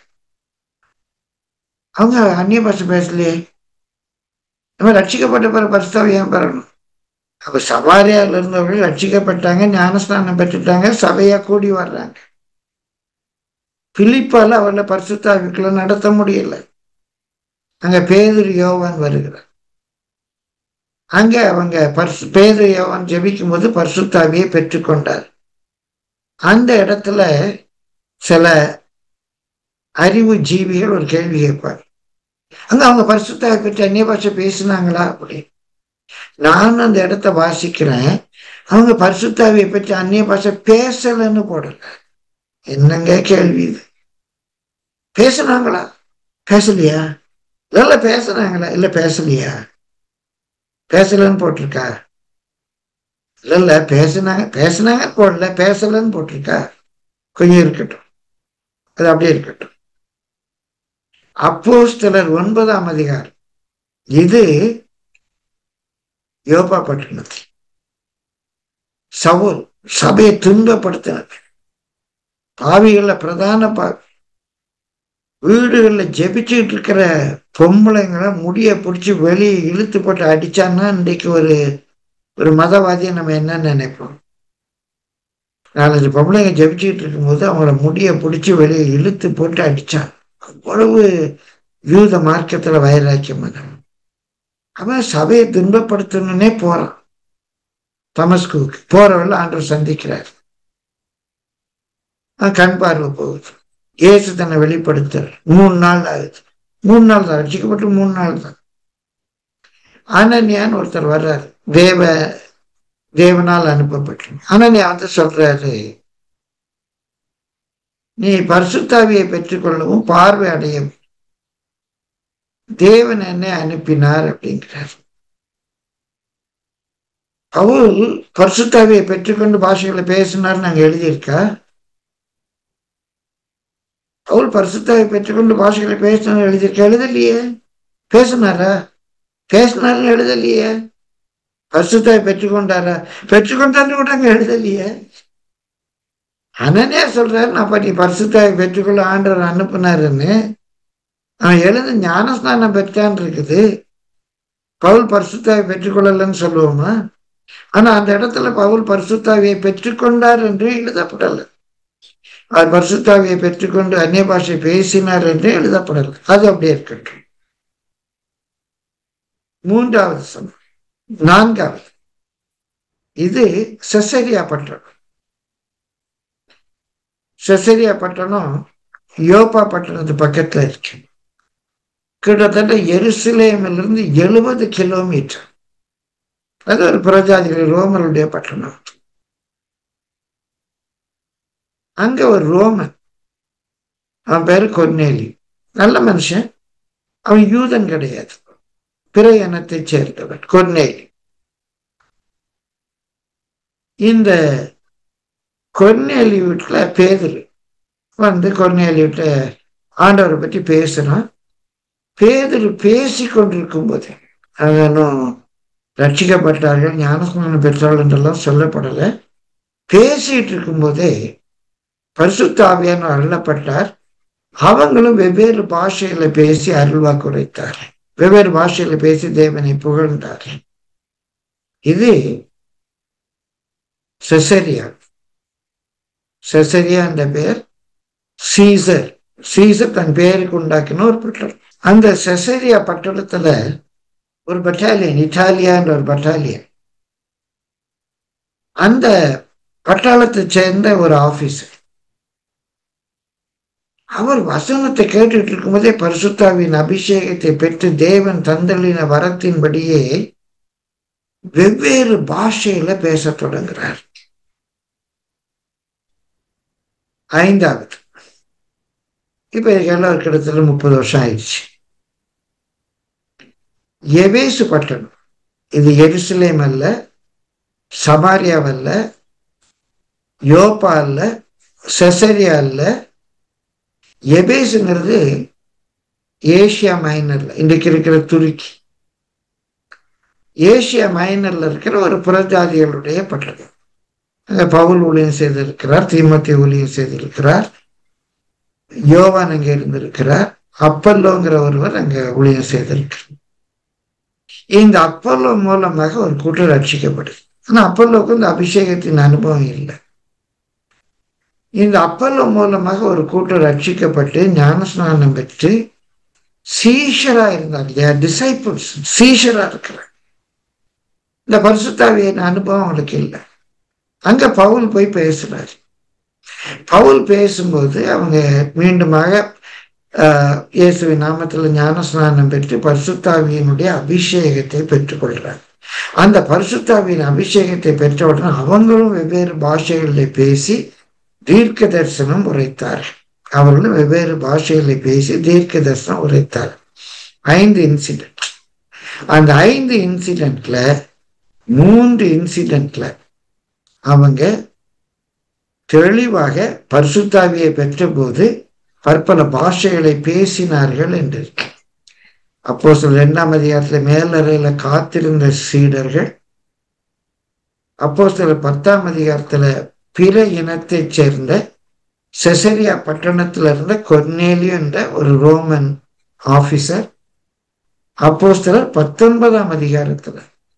அவங்க அந்நிய பாஷை பேசலையே நம்ம ரட்சிக்கப்பட்ட பிற பரிசுத்தாவை ஏன் பெறணும் அப்ப சவாரியால இருந்தவர்கள் ரட்சிக்கப்பட்டாங்க ஞானஸ்நானம் பெற்றுட்டாங்க சபையா கூடி வர்றாங்க பிலிப்பால அவர்களை பரிசுத்தாவிக்குள்ள நடத்த முடியல அங்க பேதர் யோவான் வருகிறார் அங்க அவங்க பரிசு பேதர் யோவான் ஜெபிக்கும் போது பரிசுத்தாவியை பெற்றுக்கொண்டார் அந்த இடத்துல சில அறிவு ஜீவிகள் ஒரு கேள்வி கேட்பார் அங்க அவங்க பரிசுத்தாவை பற்றி அந்நிய பாஷை பேசினாங்களா அப்படி நான் அந்த இடத்த வாசிக்கிறேன் அவங்க பரிசுத்தாவியை பற்றி அந்நிய பாஷை பேசலன்னு போடல என்னங்க கேள்வி இது பேசுனாங்களா பேசலையா இல்ல பேசுனாங்களா இல்ல பேசலையா பேசலன்னு போட்டிருக்கா இல்ல இல்ல பேசுனாங்க பேசுனாங்க போடல பேசலன்னு போட்டிருக்கா கொஞ்சம் இருக்கட்டும் அது அப்படியே இருக்கட்டும் அப்போஸ்தலர் ஒன்பதாம் அதிகாரம் இது யோபா பட்டணத்தில் சவுல் சபையை துன்பப்படுத்தினது பாவிகள்ல பிரதான பாவி வீடுகளில் ஜெபிச்சுட்டு இருக்கிற பொம்பளைங்களை முடிய பிடிச்சி வெளியே இழுத்து போட்டு அடிச்சான்னா இன்றைக்கு ஒரு ஒரு மதவாதியை நம்ம என்ன நினைப்போம் நாலஞ்சு பொம்பளைங்க ஜெபிச்சுட்டு இருக்கும்போது அவங்கள முடிய பிடிச்சி வெளியே இழுத்து போட்டு அடிச்சான் அவ்வளவு யூத மார்க்கத்துல வைராக்கியம் அவன் சபையை துன்பப்படுத்தணுன்னே போறான் தமஸ்குவுக்கு போறவள்ள ஆண்டவர் சந்திக்கிறார் கண் பார்வை போகுது ஏசு தன்னை வெளிப்படுத்துற மூணு நாள் ஆகுது மூணு நாள் தான் ரட்சிக்கப்பட்டு மூணு நாள் தான் அனன்யான்னு ஒருத்தர் வர்றாரு தேவ தேவனால் அனுப்பப்பட்டு அனன்யா வந்து சொல்றாரு நீ பரிசுத்தாவியை பெற்றுக்கொள்ளவும் பார்வை அடையவும் தேவன் என்னை அனுப்பினார் அப்படிங்கிறார் பவுல் பரிசுத்தாவியை பெற்றுக்கொண்டு பாஷைகளை பேசினார் நாங்க எழுதியிருக்கா பவுல் பரிசுத்தாவை பெற்றுக்கொண்டு பாஷைகளை பேசினார் எழுதியிருக்கா எழுதலையே பேசினாரா பேசினாருன்னு எழுதலையே பரிசுத்தாவை பெற்றுக்கொண்டாரா பெற்றுக்கொண்டாருன்னு கூட அங்க எழுதலையே அனனே சொல்றாரு அப்ப நீ பரிசுத்தாவை பெற்றுக்கொள்ள ஆண்டவர் அனுப்புனாருன்னு அவன் எழுத ஞானஸ்நானம் பெற்றான் இருக்குது பவுல் பரிசுத்தாவை பெற்றுக்கொள்ளலன்னு சொல்லுவோமா ஆனா அந்த இடத்துல பவுல் பரிசுத்தாவியை பெற்றுக்கொண்டார் என்று எழுதப்படலை அவர் பரிசுத்தாவியை பெற்றுக்கொண்டு அந்நிய பாஷை பேசினார் என்று எழுதப்படலை அது அப்படியே இருக்கட்டும் மூன்றாவது சமம் நான்காவது இது செசரியா பட்டணம் செசரியா பட்டணம் யோப்பா பட்டணத்து பக்கத்துல இருக்கு கிட்டத்தட்ட எருசலேமிலிருந்து எழுபது கிலோமீட்டர் அது ஒரு புறஜாதிகள் ரோமருடைய பட்டணம் அங்க ஒரு ரோமன் அவன் பேரு கொன்னேலி நல்ல மனுஷன் அவன் யூதன் கிடையாது பிற இனத்தை சேர்ந்தவன் கொன்னேலி இந்த கொன்னேலி வீட்டுல பேதரு வந்து கொன்னேலி வீட்டுல ஆண்டவரை பற்றி பேசுறான் பேதரு பேசி கொண்டிருக்கும் போது அவனும் ரட்சிக்கப்பட்டார்கள் ஞானஸ்நானம் பெற்றார்கள் என்றெல்லாம் சொல்லப்படலை பேசிட்டு இருக்கும்போதே பரிசுத்தாவியான அருளப்பட்டார் அவங்களும் வெவ்வேறு பாஷையில பேசி அருள்வாக்கு உரைத்தார் வெவ்வேறு பாஷையில பேசி தேவனை புகழ்ந்தார் இது செசரியா செசரியா என்ற பெயர் சீசர் சீசர் தன் பெயருக்கு உண்டாக்கின ஒரு பட்டணம் அந்த செசரியா பட்டணத்துல ஒரு பட்டாலியன் இட்டாலியான்ற ஒரு பட்டாலியன் அந்த பட்டாளத்தை சேர்ந்த ஒரு ஆபீசர் அவர் வசனத்தை கேட்டுட்டு இருக்கும்போதே பரிசுத்தாவின் அபிஷேகத்தை பெற்று தேவன் தந்தளின வரத்தின்படியே வெவ்வேறு பாஷையில பேச தொடங்குறார் ஐந்தாவது இப்ப எல்லாம் கிட்டத்தட்ட முப்பது வருஷம் ஆயிடுச்சு எவேசு பட்டணம் இது எருசலேம் அல்ல சமாரியா அல்ல யோப்பா அல்ல செசரியா அல்ல எபேஸுங்கிறது ஏசியா மைனர்ல இன்றைக்கு இருக்கிற துருக்கி ஏசியா மைனர்ல இருக்கிற ஒரு புறஜாதிகளுடைய பட்டணம் அங்க பவுல் ஊழியம் செய்திருக்கிறார் தீமத்தி ஊழியம் செய்திருக்கிறார் யோவான் அங்க இருந்திருக்கிறார் அப்பல்லோங்கிற ஒருவர் அங்க ஊழியம் செய்திருக்கிறார் இந்த அப்பல்லோ மூலமாக ஒரு கூட்டம் ரட்சிக்கப்படுது ஆனா அப்பல்லோக்கு இந்த அபிஷேகத்தின் அனுபவம் இல்லை இந்த அப்பல்லோ மூலமாக ஒரு கூட்டம் ரட்சிக்கப்பட்டு ஞானஸ்நானம் பெற்று சீஷரா இருந்தாங்க டிசைபிள்ஸ் சீஷரா இருக்கிறார் இந்த பரிசுத்தாவியின் அனுபவம் அவங்களுக்கு இல்லை அங்க பவுல் போய் பேசுறாரு பவுல் பேசும்போது அவங்க மீண்டுமாக இயேசுவின் நாமத்துல ஞானஸ்நானம் பெற்று பரிசுத்தாவியினுடைய அபிஷேகத்தை பெற்றுக்கொள்றாங்க அந்த பரிசுத்தாவியின் அபிஷேகத்தை பெற்ற உடனே அவங்களும் வெவ்வேறு பாஷைகளில் பேசி தீர்க்க தரிசனம் உரைத்தார்கள் அவர்களும் வெவ்வேறு பாஷைகளை பேசி தீர்க்க தரிசனம் உரைத்தார் ஐந்து இன்சிடென்ட் அந்த ஐந்து இன்சிடென்ட்ல மூன்று இன்சிடென்ட்ல அவங்க தெளிவாக பரிசுத்தாவியை பெற்ற போது பற்பல பாஷைகளை பேசினார்கள் என்று இருக்கு அப்போ சில இரண்டாம் அதிகாரத்துல மேலறையில காத்திருந்த சீடர்கள் அப்போ சில பத்தாம் அதிகாரத்துல பிற இனத்தைச் சேர்ந்த செசரியா பட்டணத்துல இருந்த கொர்னேலியோ என்ற ஒரு ரோமன் ஆபீசர் அப்போ சிலர் பத்தொன்பதாம் அதிகாரத்துல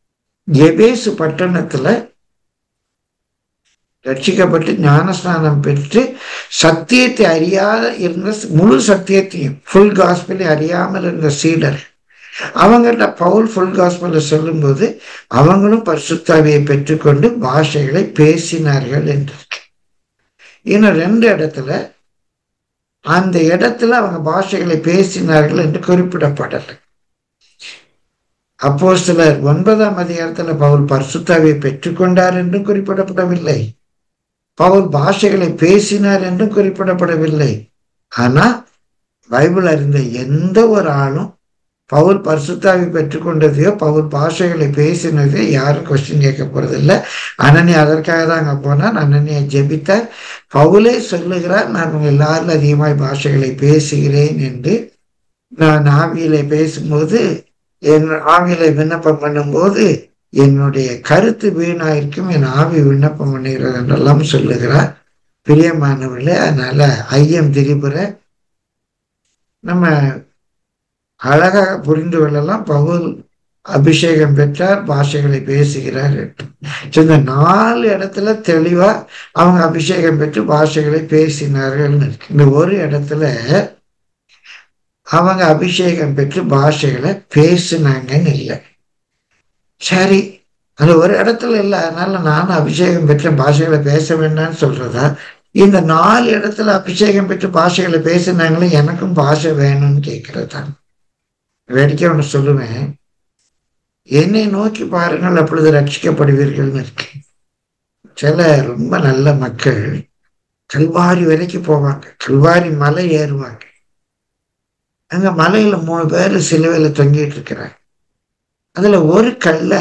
எபேசு பட்டணத்துல ரட்சிக்கப்பட்டு ஞானஸ்நானம் பெற்று சத்தியத்தை அறியாத இருந்த முழு சத்தியத்தையும் ஃபுல் காஸ்பிளை அறியாமல் இருந்த சீடர் அவங்கள்ட்ட பவுல் ஃபுல் காஸ்பல சொல்லும்போது அவங்களும் பரிசுத்தாவியை பெற்றுக்கொண்டு பாஷைகளை பேசினார்கள் என்று இன்னும் ரெண்டு இடத்துல அந்த இடத்துல அவங்க பாஷைகளை பேசினார்கள் என்று குறிப்பிடப்படலை அப்போ சிலர் ஒன்பதாம் அதிகாரத்துல பவுல் பரிசுத்தாவியை பெற்றுக்கொண்டார் என்றும் குறிப்பிடப்படவில்லை பவுல் பாஷைகளை பேசினார் என்றும் குறிப்பிடப்படவில்லை ஆனா பைபிள் அறிந்த எந்த ஒரு ஆளும் பவுல் பரிசுத்தாவி பெற்றுக்கொண்டதையோ பவுல் பாஷைகளை பேசினதையோ யாரும் கொஸ்டின் கேட்க போறதில்லை அனனி அதற்காக தான் அங்க போனார் அனனியை ஜெபித்தார் பவுலே சொல்லுகிறார் நான் உங்க எல்லாரும் அதிகமாய் பாஷைகளை பேசுகிறேன் என்று நான் ஆவியில பேசும்போது என் ஆவியில விண்ணப்பம் பண்ணும்போது என்னுடைய கருத்து வீணாயிருக்கும் என் ஆவி விண்ணப்பம் பண்ணுகிறது என்றெல்லாம் சொல்லுகிறார் பிரியமானவர்களே அதனால ஐயம் திரிபுர நம்ம அழகாக புரிந்து கொள்ளலாம் பவுல் அபிஷேகம் பெற்றார் பாஷைகளை பேசுகிறார் இந்த நாலு இடத்துல தெளிவா அவங்க அபிஷேகம் பெற்று பாஷைகளை பேசினார்கள் இந்த ஒரு இடத்துல அவங்க அபிஷேகம் பெற்று பாஷைகளை பேசினாங்கன்னு இல்லை சரி அது ஒரு இடத்துல இல்லை அதனால நானும் அபிஷேகம் பெற்ற பாஷைகளை பேச வேண்டாம்னு சொல்றதா இந்த நாலு இடத்துல அபிஷேகம் பெற்று பாஷைகளை பேசினாங்களே எனக்கும் பாஷை வேணும்னு கேட்கறதா வேடிக்கை ஒன்று சொல்லுவேன் என்னை நோக்கி பாருங்கள் அப்பொழுது ரட்சிக்கப்படுவீர்கள்னு இருக்கு சில ரொம்ப நல்ல மக்கள் கல்வாரி வரைக்கும் போவாங்க கல்வாரி மலை ஏறுவாங்க அங்க மலையில மூணு பேர் சிலுவையில தொங்கிட்டு இருக்கிறாங்க அதுல ஒரு கல்ல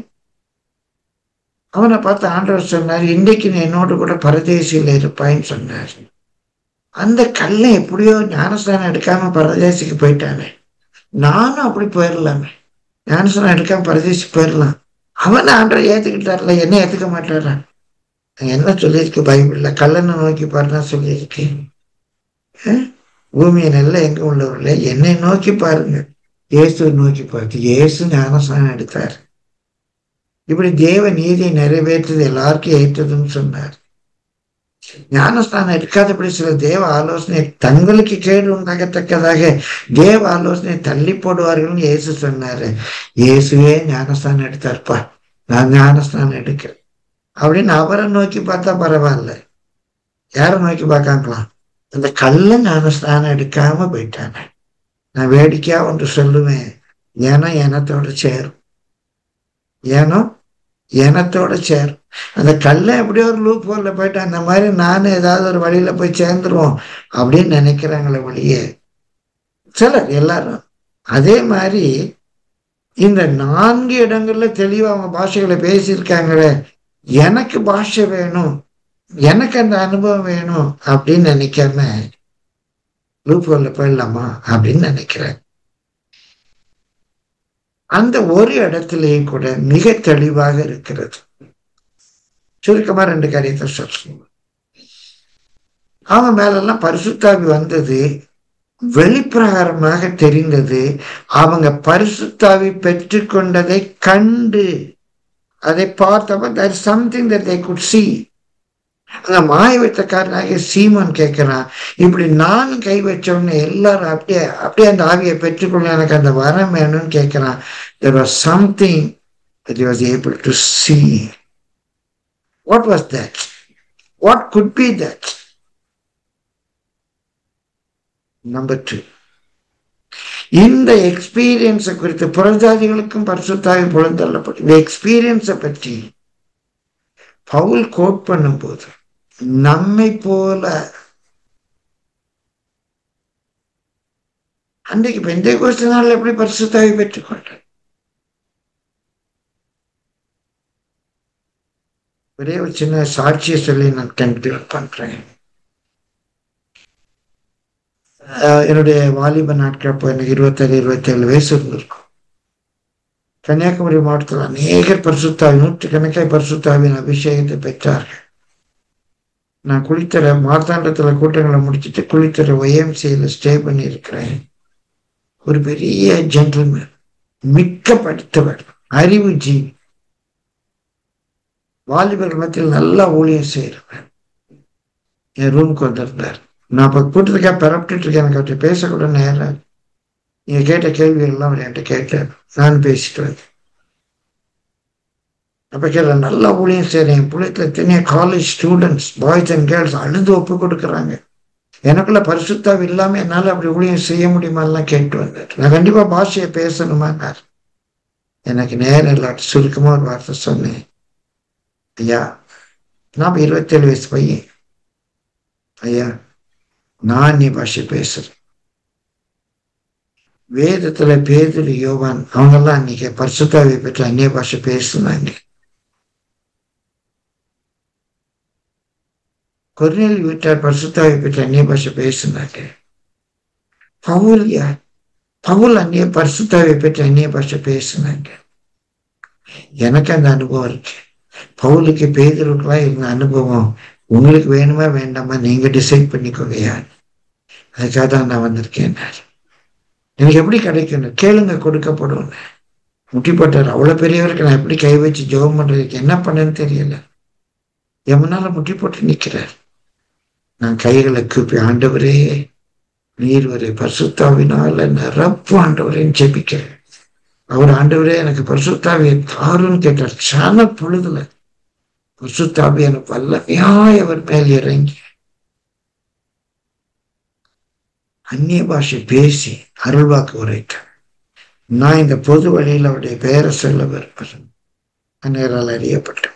அவனை பார்த்து ஆண்டவர் சொன்னார் இன்றைக்கு நீ என்னோடு கூட பரதேசியில இருப்பாயின்னு சொன்னார் அந்த கல்லை எப்படியோ ஞானஸ்தானம் எடுக்காம பரதேசிக்கு போயிட்டானே நானும் அப்படி போயிடலாமே ஞானஸ்தானம் எடுக்காம பரதேசி போயிடலாம் அவன் ஆண்டரை ஏத்துக்கிட்டார்ல என்ன ஏத்துக்க மாட்டாரா என்ன சொல்லியிருக்கு பைபிள்ல கல்லனை நோக்கி பாருன்னா சொல்லியிருக்கு பூமியை நல்ல எங்க உள்ளவர்களே என்னை நோக்கி பாருங்க இயேசுவை நோக்கி பார்த்து இயேசு ஞானஸ்தானம் எடுத்தார் இப்படி தேவ நீதியை நிறைவேற்றது எல்லாருக்கும் ஏற்றதுன்னு சொன்னார் ஞானஸ்தானம் எடுக்காதபடி சில தேவ ஆலோசனை தங்களுக்கு கேடு உண்டாகத்தக்கதாக தேவ ஆலோசனை தள்ளி போடுவார்கள்னு இயேசு சொன்னாரு இயேசுவே ஞானஸ்தானம் எடுத்தார்ப்பா நான் ஞானஸ்தானம் எடுக்கிறேன் அப்படின்னு அவரை நோக்கி பார்த்தா பரவாயில்ல யாரை நோக்கி பார்க்காங்களாம் அந்த கல்ல ஞானஸ்தானம் எடுக்காம போயிட்டாங்க நான் வேடிக்கையா ஒன்று சொல்லுவேன் ஏன்னா எனத்தோட சேரும் ஏனோ எனத்தோட சேரும் அந்த கல்லை எப்படியோ ஒரு லூப் ஹோல்ல போயிட்டு அந்த மாதிரி நானும் ஏதாவது ஒரு வழியில போய் சேர்ந்துருவோம் அப்படின்னு நினைக்கிறாங்களே வழியே சிலர் எல்லாரும் அதே மாதிரி இந்த நான்கு இடங்கள்ல தெளிவா அவங்க பாஷைகளை பேசியிருக்காங்களே எனக்கு பாஷை வேணும் எனக்கு அந்த அனுபவம் வேணும் அப்படின்னு நினைக்காம லூப் ஹோல்ல போயிடலாமா அப்படின்னு நினைக்கிறேன் அந்த ஒரு இடத்திலேயும் கூட மிக தெளிவாக இருக்கிறது சுருக்கமா ரெண்டு காரியத்தை சொல்றேன் அவங்க மேலெல்லாம் பரிசுத்தாவி வந்தது வெளிப்பிரகாரமாக தெரிந்தது அவங்க பரிசுத்தாவி பெற்றுக்கொண்டதை கண்டு அதை பார்த்தப்ப that something that they could see அந்த மாய வைத்தக்காரனாகிய சீமான் கேட்கிறான் இப்படி நானும் கை வச்சோன்னு எல்லாரும் அப்படியே அப்படியே அந்த ஆவியை பெற்றுக்கொள்ள எனக்கு அந்த வரம் வேணும்னு கேட்கிறான் there was something that was able to see what was that what could be that number two இந்த எக்ஸ்பீரியன்ஸை குறித்து புறஜாதிகளுக்கும் பரிசுத்தாவி புலந்தள்ளப்படும் இந்த எக்ஸ்பீரியன்ஸை பற்றி பவுல் கோட் பண்ணும்போது நம்மை போல அன்றைக்கு பெந்தை கோஷ்ட நாள் எப்படி பரிசுத்தாவி பெற்றுக்கொண்ட ஒரே ஒரு சின்ன சாட்சியை சொல்லி நான் கன்க்ளூட் பண்றேன் என்னுடைய வாலிப நாட்கள் அப்போ எனக்கு இருபத்தேழு இருபத்தேழு வயசு இருந்திருக்கும் கன்னியாகுமரி மாவட்டத்தில் அநேகர் பரிசுத்தாவி நூற்றுக்கணக்காய் பரிசுத்தாவின் அபிஷேகத்தை பெற்றார்கள் நான் குளித்தர மார்த்தாண்டத்துல கூட்டங்களை முடிச்சுட்டு குளித்தர ஒய்எம்சியில ஸ்டே பண்ணி இருக்கிறேன் ஒரு பெரிய ஜென்டில்மேன் மிக்க படித்தவர் அறிவு ஜீவி வாலிபர்கள் மத்தியில் நல்லா ஊழியம் செய்யறவர் என் ரூமுக்கு வந்திருந்தார் நான் இப்ப கூட்டத்துக்காக பரப்பிட்டு இருக்கேன் எனக்கு அவர்கிட்ட பேசக்கூட நேரம் நீங்க கேட்ட கேள்விகள் எல்லாம் அவர் என்கிட்ட கேட்டார் நான் பேசிட்டு வந்தேன் அப்ப கேட்க நல்லா ஊழியம் செய்யறேன் என் பிள்ளைத்துல தனியா college students boys and girls அழுது ஒப்பு கொடுக்குறாங்க எனக்குள்ள பரிசுத்தாവ് இல்லாம என்னால அப்படி ஊழியம் செய்ய முடியுமாலாம் கேட்டு வந்தார் நான் கண்டிப்பா பாஷையை பேசணுமான்னார் எனக்கு நேரம் இல்லாட்டி சுருக்கமா ஒரு வார்த்தை சொன்னேன் ஐயா நான் இருபத்தேழு வயசு பையன் ஐயா நான் நீ பாஷை பேசுறேன் வேதத்துல பேதுரு யோவான் அவங்கெல்லாம் அன்னைக்கு பரிசுத்தாவை பெற்ற அந்நிய பாஷை பேசுனாங்க கொர்நேல் வீட்டார் பரிசுத்தாவை பெற்ற அந்நிய பாஷை பேசுனாங்க பவுல் யார் பவுல் அந்நிய பரிசுத்தாவை பெற்ற அந்நிய பாஷை பேசுனாங்க எனக்கு அந்த அனுபவம் இருக்கு பவுலுக்கு பேதருக்கெல்லாம் இருந்த அனுபவம் உங்களுக்கு வேணுமா வேண்டாமா நீங்க டிசைட் பண்ணிக்கோங்க யார் அதுக்காக தான் நான் வந்திருக்கேன் எனக்கு எப்படி கிடைக்கும் கேளுங்க கொடுக்கப்படும் முட்டி போட்டார் அவ்வளவு பெரியவருக்கு நான் எப்படி கை வச்சு ஜெபம் பண்றதுக்கு என்ன பண்ணேன்னு தெரியல எமனால முட்டி போட்டு நிக்கிறார் நான் கைகளை கூப்பி ஆண்டவரே நீர் ஒரு பரிசுத்தாவினால நிரப்பு ஆண்டவரேன்னு ஜெபிக்கிறேன் அவர் ஆண்டவரே எனக்கு பரிசுத்தாவியை தாருன்னு கேட்டார் சான பொழுதுல பரிசுத்தாவி எனக்கு வல்லமையாய் அவர் மேல் இறங்கி அந்நிய பாஷை பேசி அருள்வாக்கு உரைத்தார் நான் இந்த பொது வழியில் அவருடைய பெயரை சொல்ல விரும்புகிறேன் அந்நேரால் அறியப்பட்டேன்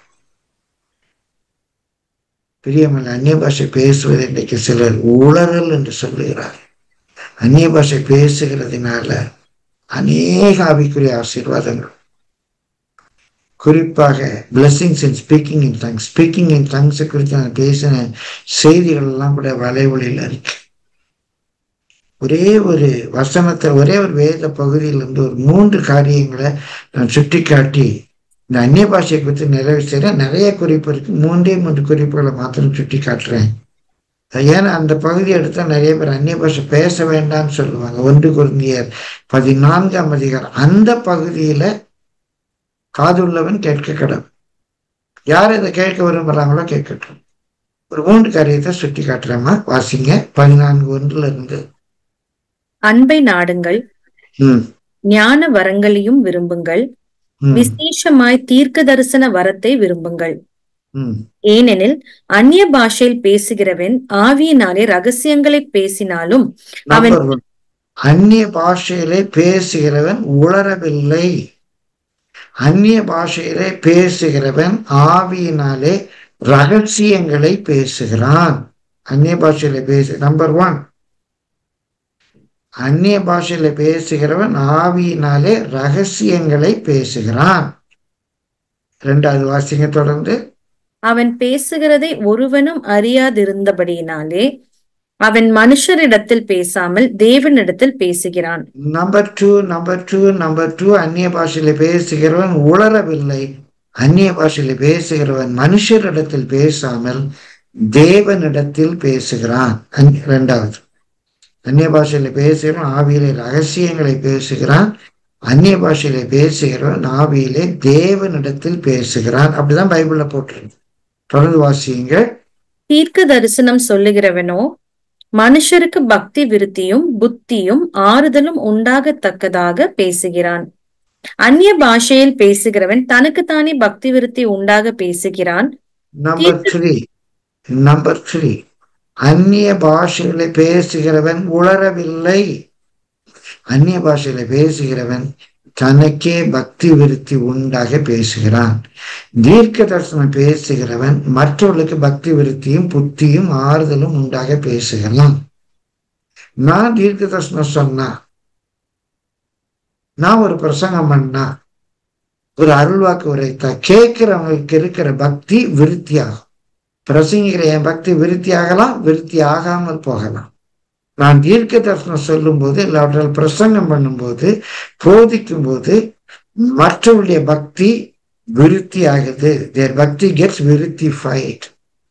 பிரியமல்ல அந்நிய பாஷை பேசுவது இன்றைக்கு சிலர் உளறல் என்று சொல்லுகிறார் அந்நிய பாஷை பேசுகிறதுனால அநேக ஆவிக்குரிய ஆசீர்வாதங்கள் குறிப்பாக blessings in speaking in tongues speaking in tongues குறித்து நான் பேசின செய்திகள் எல்லாம் கூட வலைவழியில் இருக்கு ஒரே ஒரு வசனத்தை ஒரே ஒரு வேத பகுதியிலிருந்து ஒரு மூன்று காரியங்களை நான் சுட்டி காட்டி இந்த அந்நிய பாஷையை குறித்து நிறைவு செய்கிறேன் நிறைய குறிப்பு இருக்கு மூன்றே மூன்று குறிப்புகளை மாத்திரம் சுட்டி காட்டுறேன் ஏன்னா அந்த பகுதி எடுத்தா நிறைய பேர் அந்நிய பாஷை பேச வேண்டாம்னு சொல்லுவாங்க ஒன்று குருந்தியர் பதினான்காம் அதிகாரம் அந்த பகுதியில காதுள்ளவன் கேட்க கடவுள் யார் இதை கேட்க விரும்புறாங்களோ கேட்கட்டும் ஒரு மூன்று காரியத்தை சுட்டி காட்டுறேம்மா வாசிங்க பதினான்கு ஒன்றுல இருந்து அன்பை நாடுங்கள் ம் ஞான வரங்களையும் விரும்புங்கள் ம் விசேஷமாய் தீர்க்க தரிசன வரத்தை விரும்புங்கள் ம் ஏனெனில் அந்நிய பாஷையில் பேசுகிறவன் ஆவியினாலே ரகசியங்களை பேசினாலும் அவன் நம்பர் ஒன் அந்நிய பாஷையிலே பேசுகிறவன் உளரவில்லை அந்நிய பாஷையிலே பேசுகிறவன் ஆவியினாலே ரகசியங்களை பேசுகிறான் அந்நிய பாஷையில பேசு நம்பர் ஒன் அந்நிய பாஷையில பேசுகிறவன் ஆவியினாலே ரகசியங்களை பேசுகிறான் ரெண்டாவது வாசிங்க தொடர்ந்து அவன் பேசுகிறதை ஒருவனும் அறியாதிருந்தபடியினாலே அவன் மனுஷரிடத்தில் பேசாமல் தேவனிடத்தில் பேசுகிறான் number two number two number two அந்நிய பாஷையில பேசுகிறவன் உளரவில்லை அந்நிய பாஷையில பேசுகிறவன் மனுஷரிடத்தில் பேசாமல் தேவனிடத்தில் பேசுகிறான் அந்~ இரண்டாவது அந்நிய பாஷையில பேசுகிறவன் ஆவியிலே ரகசியங்களை பேசுகிறான் அந்நிய பாஷையில பேசுகிறவன் ஆவியிலே தேவனிடத்தில் பேசுகிறான் அப்படிதான் பைபிள்ல போட்டிருக்கு தொடர்ந்து வாசியுங்க தீர்க்க தரிசனம் சொல்லுகிறவனோ மனுஷருக்கு பக்தி விருத்தியும் புத்தியும் ஆறுதலும் உண்டாகத்தக்கதாக பேசுகிறான் அந்நிய பாஷையில் பேசுகிறவன் தனக்குத்தானே பக்தி விருத்தி உண்டாக பேசுகிறான் நம்பர் த்ரீ நம்பர் த்ரீ அந்நிய பாஷையில பேசுகிறவன் உளரவில்லை அந்நிய பாஷையில பேசுகிறவன் தனக்கே பக்தி விருத்தி உண்டாக பேசுகிறான் தீர்க்க தரிசனம் பேசுகிறவன் மற்றவர்களுக்கு பக்தி விருத்தியும் புத்தியும் ஆறுதலும் உண்டாக பேசுகிறான் நான் தீர்க்க தரிசனம் சொன்னா நான் ஒரு பிரசங்கம் பண்ணா ஒரு அருள்வாக்கு உரைத்தா கேட்கிறவங்களுக்கு இருக்கிற பக்தி விருத்தியாகும் பிரசங்கிக்கிற என் பக்தி விருத்தி ஆகலாம் விருத்தி ஆகாமல் போகலாம் நான் தீர்க்க தரிசனம் சொல்லும் போது இல்லாவிட்டால் பிரசங்கம் பண்ணும்போது போதிக்கும் போது மற்றவருடைய பக்தி விருத்தி ஆகுது தேர் பக்தி கெட்ஸ் விருத்தி ஃபைட்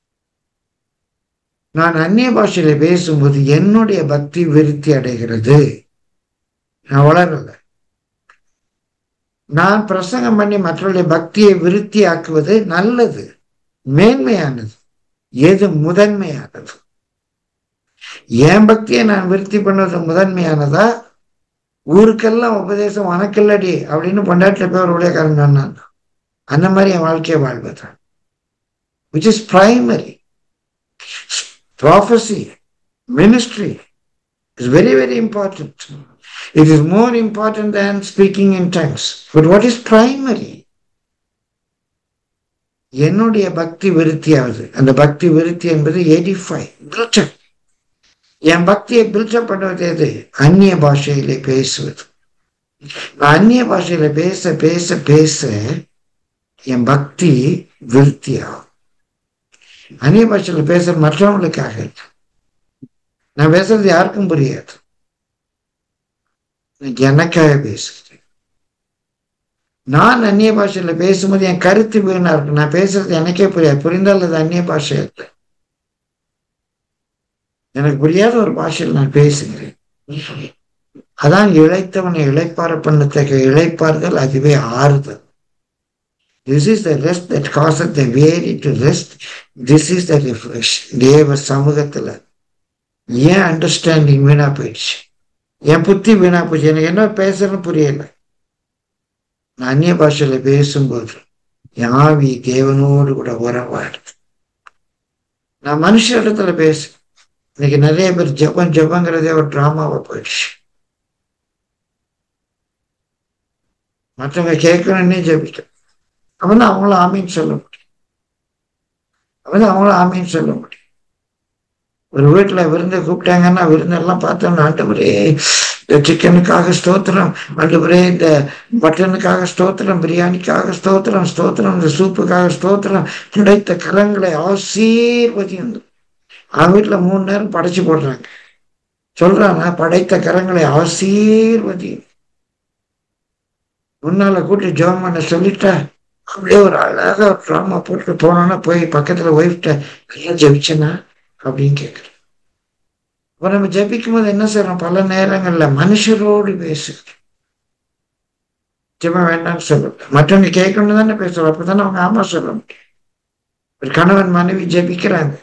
நான் அந்நிய பாஷையில பேசும்போது என்னுடைய பக்தி விருத்தி அடைகிறது நான் வளரல நான் பிரசங்கம் பண்ணி மற்றவருடைய பக்தியை விருத்தி ஆக்குவது நல்லது மேன்மையானது எது முதன்மையானது என் பக்தியை நான் விருத்தி பண்ணது முதன்மையானதா ஊருக்கெல்லாம் உபதேசம் உனக்கில்லடி அப்படின்னு பொண்டாட்டில போய் ஒரு ஊழியக்காரன் சொன்னான் அந்த மாதிரி என் வாழ்க்கையை வாழ்வதான் which is primary prophecy ministry is very very important it is more important than speaking in tongues but what is primary என்னுடைய பக்தி விருத்தியாவது அந்த பக்தி விருத்தி என்பது எடிஃபை பில்டப் என் பக்தியை பில்டப் பண்ணுவது எது அந்நிய பாஷையிலே பேசுவது நான் அந்நிய பாஷையில பேச பேச பேச என் பக்தி விருத்தியாகும் அந்நிய பாஷையில பேசுற மற்றவங்களுக்காக இல்லை நான் பேசுறது யாருக்கும் புரியாது எனக்காக பேசுகிறேன் நான் அந்நிய பாஷையில பேசும்போது என் கருத்து வீணா இருக்கு நான் பேசுறது எனக்கே புரியாது புரிந்தால் அது அந்நிய பாஷை இல்லை எனக்கு புரியாத ஒரு பாஷையில் நான் பேசுகிறேன் அதான் இழைத்தவனை இழைப்பார பண்ணத்தக்க இழைப்பார்கள் அதுவே ஆறுதல் this is the rest that cause the weary to rest this is the refresh தேவ சமூகத்துல ஏன் அண்டர்ஸ்டாண்டிங் வீணா போயிடுச்சு என் புத்தி வீணா போச்சு எனக்கு என்ன பேசுறேன்னு புரியல நான் அந்நிய பாஷையில பேசும்போது என் ஆவி தேவனோடு கூட உறவாடுது நான் மனுஷ இடத்துல பேசு இன்னைக்கு நிறைய பேர் ஜபம் ஜபங்கிறதே ஒரு டிராமாவா போயிடுச்சு மற்றவங்க கேட்கணும்னே ஜபிக்க அப்பதான் அவங்களும் ஆமீன் சொல்ல முடியும் அப்பதான் அவங்களும் ஆமீன் சொல்ல முடியும் ஒரு வீட்டுல விருந்து கூப்பிட்டாங்கன்னா விருந்தெல்லாம் பார்த்தோம்னா ஆண்டவரே இந்த சிக்கனுக்காக ஸ்தோத்திரம் ஆண்டவரே இந்த மட்டனுக்காக ஸ்தோத்திரம் பிரியாணிக்காக ஸ்தோத்திரம் ஸ்தோத்திரம் இந்த சூப்புக்காக ஸ்தோத்திரம் கிடைத்த கரங்களை ஆசீர்வதியும் அவன் வீட்டுல மூணு நேரம் படைச்சு போடுறாங்க சொல்றாங்க படைத்த கரங்களை ஆசீர்வதி முன்னால கூட்டி ஜோம் பண்ண சொல்லிட்டா அப்படியே ஒரு அழகா ஒரு ட்ராமா போட்டு போனோன்னா போய் பக்கத்துல ஒய்ஃப்ட நல்லா ஜெபிச்சனா அப்படின்னு கேட்குறேன் இப்போ நம்ம ஜபிக்கும் போது என்ன செய்யறோம் பல நேரங்கள்ல மனுஷரோடு பேசுகிறோம் ஜெபம் வேண்டாம்னு சொல்லுங்க மற்றவங்க கேட்கணும்னு தானே பேசுறோம் அப்பதானே அவங்க ஆமா சொல்ல முடியும் ஒரு கணவன் மனைவி ஜெபிக்கிறாங்க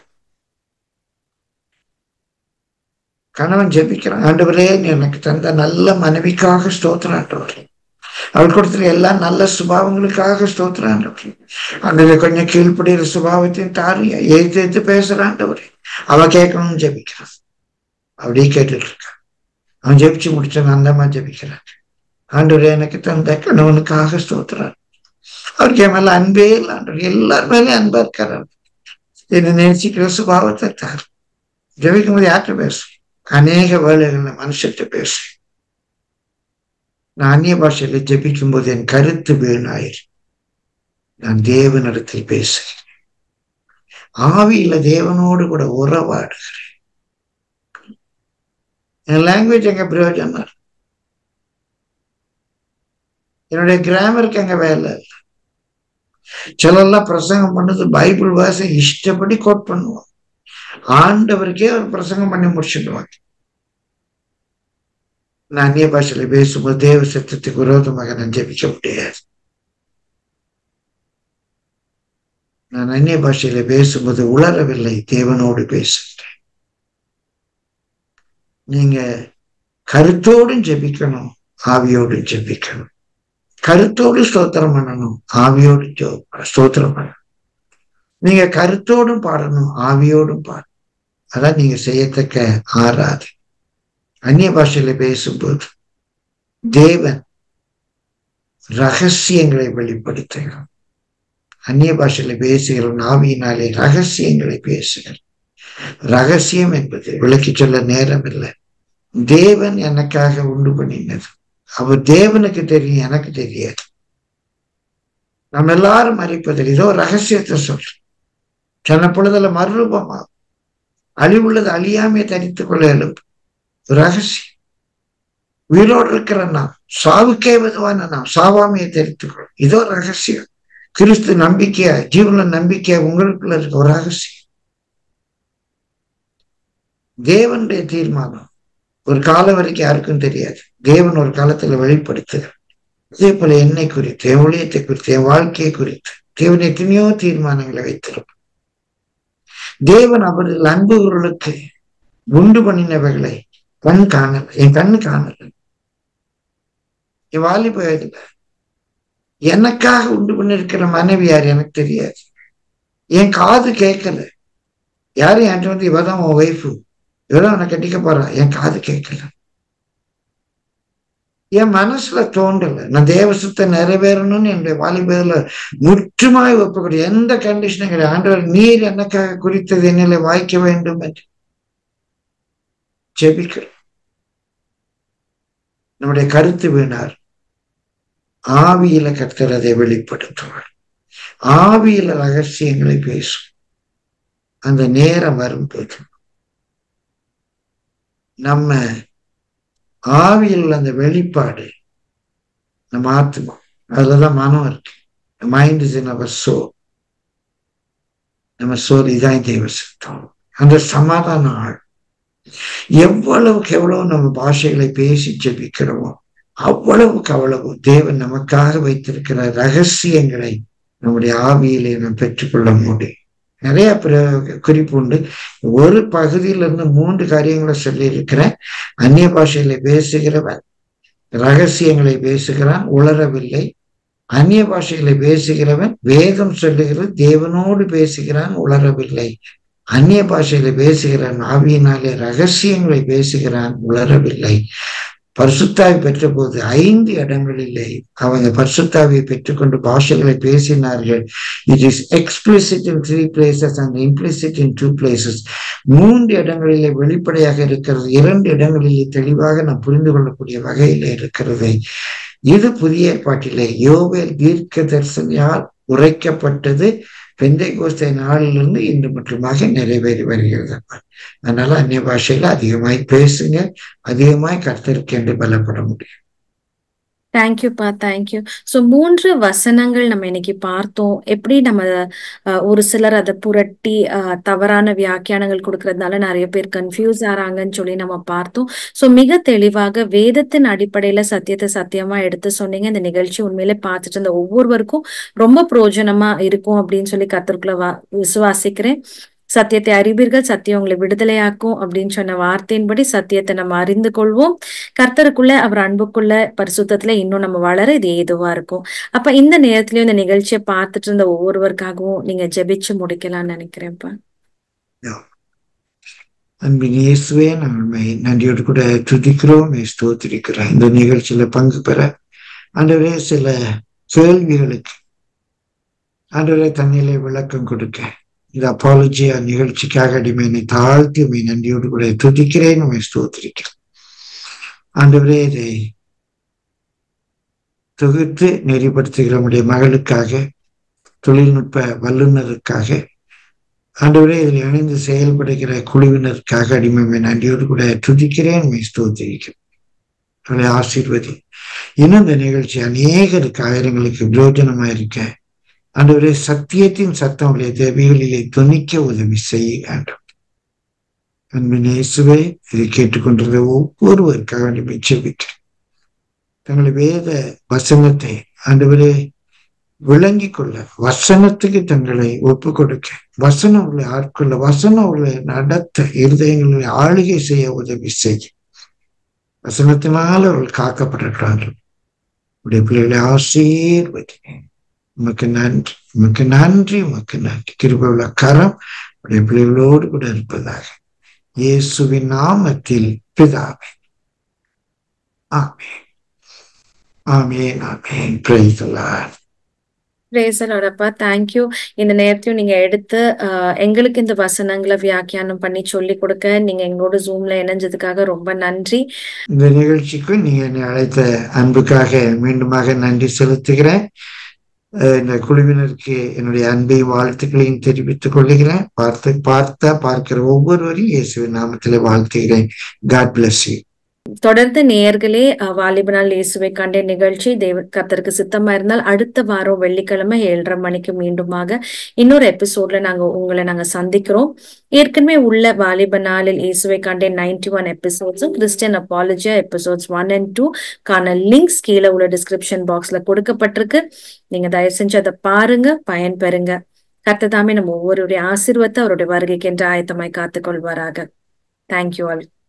கணவன் ஜெபிக்கிறான் ஆண்டவரே நீ எனக்கு தந்த நல்ல மனைவிக்காக ஸ்தோத்திரம் ஆண்டவரே அவள் கொடுத்துல எல்லா நல்ல சுபாவங்களுக்காக ஸ்தோத்திரம் ஆண்டவரே அதுல கொஞ்சம் கீழ்ப்படுகிற சுபாவத்தையும் தாரியா எழுத்து எடுத்து பேசுறாண்டவரே அவ கேட்கணும்னு ஜெபிக்கிறான் அப்படியே கேட்டுட்டு இருக்கான் அவன் ஜெபிச்சு முடிச்சான் அந்தமா ஜெபிக்கிறான் ஆண்டவரே எனக்கு தந்த கணவனுக்காக ஸ்தோத்திரம் அவருக்கு என் மேல அன்பே இல்லை ஆண்டவர் எல்லார் மேலேயும் அன்பா இருக்காரு என்ன நினைச்சுக்கிற சுபாவத்தை தார் ஜெபிக்கும் போது யார்கிட்ட பேசும் அநேக வேலைகள்ல மனுஷத்தை பேசு நான் அந்நிய பாஷையில ஜபிக்கும் போது என் கருத்து வீணாயிரு நான் தேவனிடத்தில் பேசுகிறேன் ஆவியில தேவனோடு கூட உறவாடுகிறேன் என் லாங்குவேஜ் எங்க பிரயோஜனம் என்னுடைய கிராமருக்கு அங்க வேலை இல்லை சிலர்லாம் பிரசங்கம் பண்ணது பைபிள் வாச இஷ்டப்படி கோட் பண்ணுவோம் ஆண்டவருக்கே ஒரு பிரசங்கம் பண்ணி முடிச்சுடுவாங்க நான் அந்நிய பாஷையில பேசும்போது தேவ சத்தத்துக்கு விரோதமாக நான் ஜெபிக்க முடியாது நான் அந்நிய பாஷையில பேசும்போது உளரவில்லை தேவனோடு பேசுகிறேன் நீங்க கருத்தோடும் ஜெபிக்கணும் ஆவியோடும் ஜெபிக்கணும் கருத்தோடு ஸ்தோத்திரம் பண்ணணும் ஆவியோடு ஸ்தோத்திரம் பண்ணணும் நீங்க கருத்தோடும் பாடணும் ஆவியோடும் பாடணும் அதான் நீங்க செய்யத்தக்க ஆறாது அந்நிய பாஷையில பேசும்போது தேவன் ரகசியங்களை வெளிப்படுத்துகிறோம் அந்நிய பாஷையில பேசுகிறோம் ஆவியினாலே ரகசியங்களை பேசுகிறோம் ரகசியம் என்பது விளக்கி சொல்ல நேரம் இல்லை தேவன் எனக்காக உண்டு பண்ணினது அவர் தேவனுக்கு தெரியும் எனக்கு தெரியாது நம்ம எல்லாரும் மறைப்பதில் ஏதோ ரகசியத்தை சொல்றோம் சில பொழுதுல மறுரூபமா அழிவுள்ளது அழியாமே தரித்துக் கொள்ள எழுப்பு ரகசியம் உயிரோடு இருக்கிற நாம் சாவுக்கே விதவான நாம் சாவாமையை தெரித்துக் கொள்ளும் இதோ ரகசியம் கிறிஸ்து நம்பிக்கையா ஜீவன நம்பிக்கையா உங்களுக்குள்ள இருக்க ஒரு ரகசியம் தேவனுடைய தீர்மானம் ஒரு காலம் வரைக்கும் யாருக்கும் தெரியாது தேவன் ஒரு காலத்துல வெளிப்படுத்துகிறார் அதே போல என்னை குறித்து என் ஊழியத்தை குறித்து என் வாழ்க்கையை குறித்து தேவன் எத்தனையோ தீர்மானங்களை வைத்திருப்பார் தேவன் அவர்கள் அன்புகளுக்கு உண்டு பண்ணினவைகளை கண் காணல என் கண்ணு காணல என் வாலிப வயதுல எனக்காக உண்டு பண்ணிருக்கிற மனைவி யார் எனக்கு தெரியாது என் காது கேட்கல யாரும் என்கிட்ட வந்து இவதான் உன் ஒய்ஃபு இவதான் உன்னை கட்டிக்க போறா என் காது கேட்கல என் மனசுல தோன்றல நான் தேவசத்தை நிறைவேறணும்னு என்னுடைய வாலிபேரில் முற்றுமாய் ஒப்புக்கூடிய எந்த கண்டிஷனும் கிடையாது ஆண்டவர் நீர் எனக்காக குறித்தது என்னில வாய்க்க வேண்டும் என்று ஜெபிக்க நம்முடைய கருத்து வீணார் ஆவியில கர்த்தர் அதை வெளிப்படுத்துவார் ஆவியில ரகசியங்களை பேசும் அந்த நேரம் வரும்போது நம்ம ஆவியில் உள்ள அந்த வெளிப்பாடு நம்ம ஆத்மா அதுலதான் மனம் இருக்கு mind is in our soul நம்ம சோல் இதான் தெய்வ சித்தம் அந்த சமாதான ஆள் எவ்வளவுக்கு எவ்வளவு நம்ம பாஷைகளை பேசி ஜெபிக்கிறோமோ அவ்வளவுக்கு அவ்வளவு தேவன் நமக்காக வைத்திருக்கிற ரகசியங்களை நம்முடைய ஆவியிலே நாம் பெற்றுக்கொள்ள முடியும் நிறைய குறிப்பு உண்டு ஒரு பகுதியில இருந்து மூன்று காரியங்களை சொல்லி இருக்கிறேன் அந்நிய பாஷையில பேசுகிறவன் ரகசியங்களை பேசுகிறான் உளரவில்லை அந்நிய பாஷையில பேசுகிறவன் வேதம் சொல்லுகிறது தேவனோடு பேசுகிறான் உளரவில்லை அந்நிய பாஷையில பேசுகிறான் ஆவியினாலே ரகசியங்களை பேசுகிறான் உளரவில்லை பரிசுத்தாவி பெற்ற போது ஐந்து இடங்களிலே அவங்க பரிசுத்தாவியை பெற்றுக்கொண்டு பாஷைகளை பேசினார்கள் it is explicit in three places and implicit in two places மூன்று இடங்களிலே வெளிப்படையாக இருக்கிறது இரண்டு இடங்களிலே தெளிவாக நாம் புரிந்து கொள்ளக்கூடிய வகையில இருக்கிறது இது புதிய ஏற்பாட்டிலே யோவேல் தீர்க்க தரிசனியால் உரைக்கப்பட்டது பெந்தை கோஸ்தை நாளிலிருந்து இன்று மட்டுமாக நிறைவேறி வருகிறது அதனால அந்நிய பாஷையில அதிகமாய் பேசுங்க அதிகமாய் கர்த்தருக்கு என்று பலப்பட முடியும் தேங்க்யூப்பா தேங்க்யூ ஸோ மூன்று வசனங்கள் நம்ம இன்னைக்கு பார்த்தோம் எப்படி நம்ம அஹ், ஒரு சிலர் அதை புரட்டி அஹ், தவறான வியாக்கியானங்கள் கொடுக்கறதுனால நிறைய பேர் கன்ஃபியூஸ் ஆறாங்கன்னு சொல்லி நம்ம பார்த்தோம் ஸோ மிக தெளிவாக வேதத்தின் அடிப்படையில சத்தியத்தை சத்தியமா எடுத்து சொன்னீங்க இந்த நிகழ்ச்சி உண்மையிலே பார்த்துட்டு இருந்த ஒவ்வொருவருக்கும் ரொம்ப பிரயோஜனமா இருக்கும் அப்படின்னு சொல்லி கத்திற்குள்ள வா விசுவாசிக்கிறேன் சத்தியத்தை அறிவீர்கள் சத்தியம் உங்களை விடுதலையாக்கும் அப்படின்னு சொன்ன வார்த்தையின்படி சத்தியத்தை நம்ம அறிந்து கொள்வோம் கர்த்தருக்குள்ள அவர் அன்புக்குள்ள பரிசுத்தத்துல இன்னும் நம்ம வளர இது ஏதுவா இருக்கும் அப்ப இந்த நேரத்திலயும் இந்த நிகழ்ச்சியை பார்த்துட்டு இருந்த ஒவ்வொருவருக்காகவும் நீங்க ஜெபிச்சு முடிக்கலாம்னு நினைக்கிறேன்ப்பா அன்பின் இயேசுவே நம்மை நன்றியோடு கூட துதிக்கிறோம் ஸ்தோத்திரிக்கிறோம் இந்த நிகழ்ச்சியில பங்கு பெற ஆண்டவரே சில கேள்விகளுக்கு ஆண்டவரே தன்னிலை விளக்கம் கொடுக்க இந்த அப்பாலஜியா நிகழ்ச்சிக்காக அடிமையை தாழ்த்தி உண்மை நன்றியோடு கூட துதிக்கிறேன் உண்மை ஸ்தோத்திரிக்கிறேன் ஆண்டவரே இதை தொகுத்து நெறிப்படுத்துகிற நம்முடைய மகளுக்காக தொழில்நுட்ப வல்லுநருக்காக ஆண்டவரே இதில் இணைந்து செயல்படுகிற குழுவினருக்காக அடிமை நன்றியோடு கூட துதிக்கிறேன் உண்மை ஸ்தோத்திரிக்கிறேன் அவளை ஆசீர்வதி இன்னும் இந்த நிகழ்ச்சி அநேகருக்கு ஆயிரங்களுக்கு பிரயோஜனமா இருக்க ஆண்டவரே சத்தியத்தின் சத்தம் அவருடைய தேவைகளிலே துணிக்க உதவி செய்ய வேண்டும் அன்பின் இயேசுவே இதை கேட்டுக்கொண்டிருந்த ஒவ்வொருவருக்காக வேண்டி செபிக்கிறேன் தங்களை வேத வசனத்தை ஆண்டவரே விளங்கி கொள்ள வசனத்துக்கு தங்களை ஒப்பு கொடுக்க வசனம் உங்களை ஆட்கொள்ள வசனம் உங்களை நடத்த இருதயங்களை ஆளுகை செய்ய உதவி செய்ய வசனத்தினால் அவர்கள் காக்கப்பட்டிருக்கிறார்கள் உடைய பிள்ளைகளை ஆசீர்வதினேன் உமக்கு நன்றி உமக்கு நன்றி உமக்கு நன்றி கிருபுள்ள கரம் உடைய பிள்ளைகளோடு கூட இருப்பதாக இயேசுவின் நாமத்தில் பிதாவே ஆமே ஆமேன் ஆமேன் பிரைதலான் பிரேசலோடப்பா தேங்க்யூ இந்த நேரத்தையும் நீங்க எடுத்து அஹ், எங்களுக்கு இந்த வசனங்களை வியாக்கியானம் பண்ணி சொல்லி கொடுக்க நீங்க எங்களோட ஜூம்ல இணைஞ்சதுக்காக ரொம்ப நன்றி இந்த நிகழ்ச்சிக்கு நீங்க என்னை அழைத்த அன்புக்காக மீண்டுமாக நன்றி செலுத்துகிறேன் அஹ் இந்த குழுவினருக்கு என்னுடைய அன்பையும் வாழ்த்துக்களையும் தெரிவித்துக் கொள்ளுகிறேன் பார்த்து பார்த்த பார்க்கிற ஒவ்வொருவரையும் இயேசுவின் நாமத்திலே வாழ்த்துகிறேன் காட் பிளஸ் யூ தொடர்ந்து நேயர்களே அஹ், வாலிப நாள் இயேசுவை கண்டே நிகழ்ச்சி தேவ கர்த்தருக்கு சித்தமா இருந்தால் அடுத்த வாரம் வெள்ளிக்கிழமை ஏழரை மணிக்கு மீண்டுமாக இன்னொரு எபிசோட்ல நாங்க உங்களை நாங்க சந்திக்கிறோம் ஏற்கனவே உள்ள வாலிப நாளில் இயேசுவை கண்டே நைன்டி ஒன் எபிசோட்ஸும் Christian apologia episodes one and two கான லிங்க்ஸ் கீழே உள்ள டிஸ்கிரிப்ஷன் பாக்ஸ்ல கொடுக்கப்பட்டிருக்கு நீங்க தயவு செஞ்சு அதை பாருங்க பயன்பெறுங்க கர்த்தர் தாமே நம்ம ஒவ்வொருடைய ஆசீர்வாதத்தை அவருடைய வருகைக்கு என்று ஆயத்தமாய் காத்துக்கொள்வாராக தேங்க்யூ ஆல்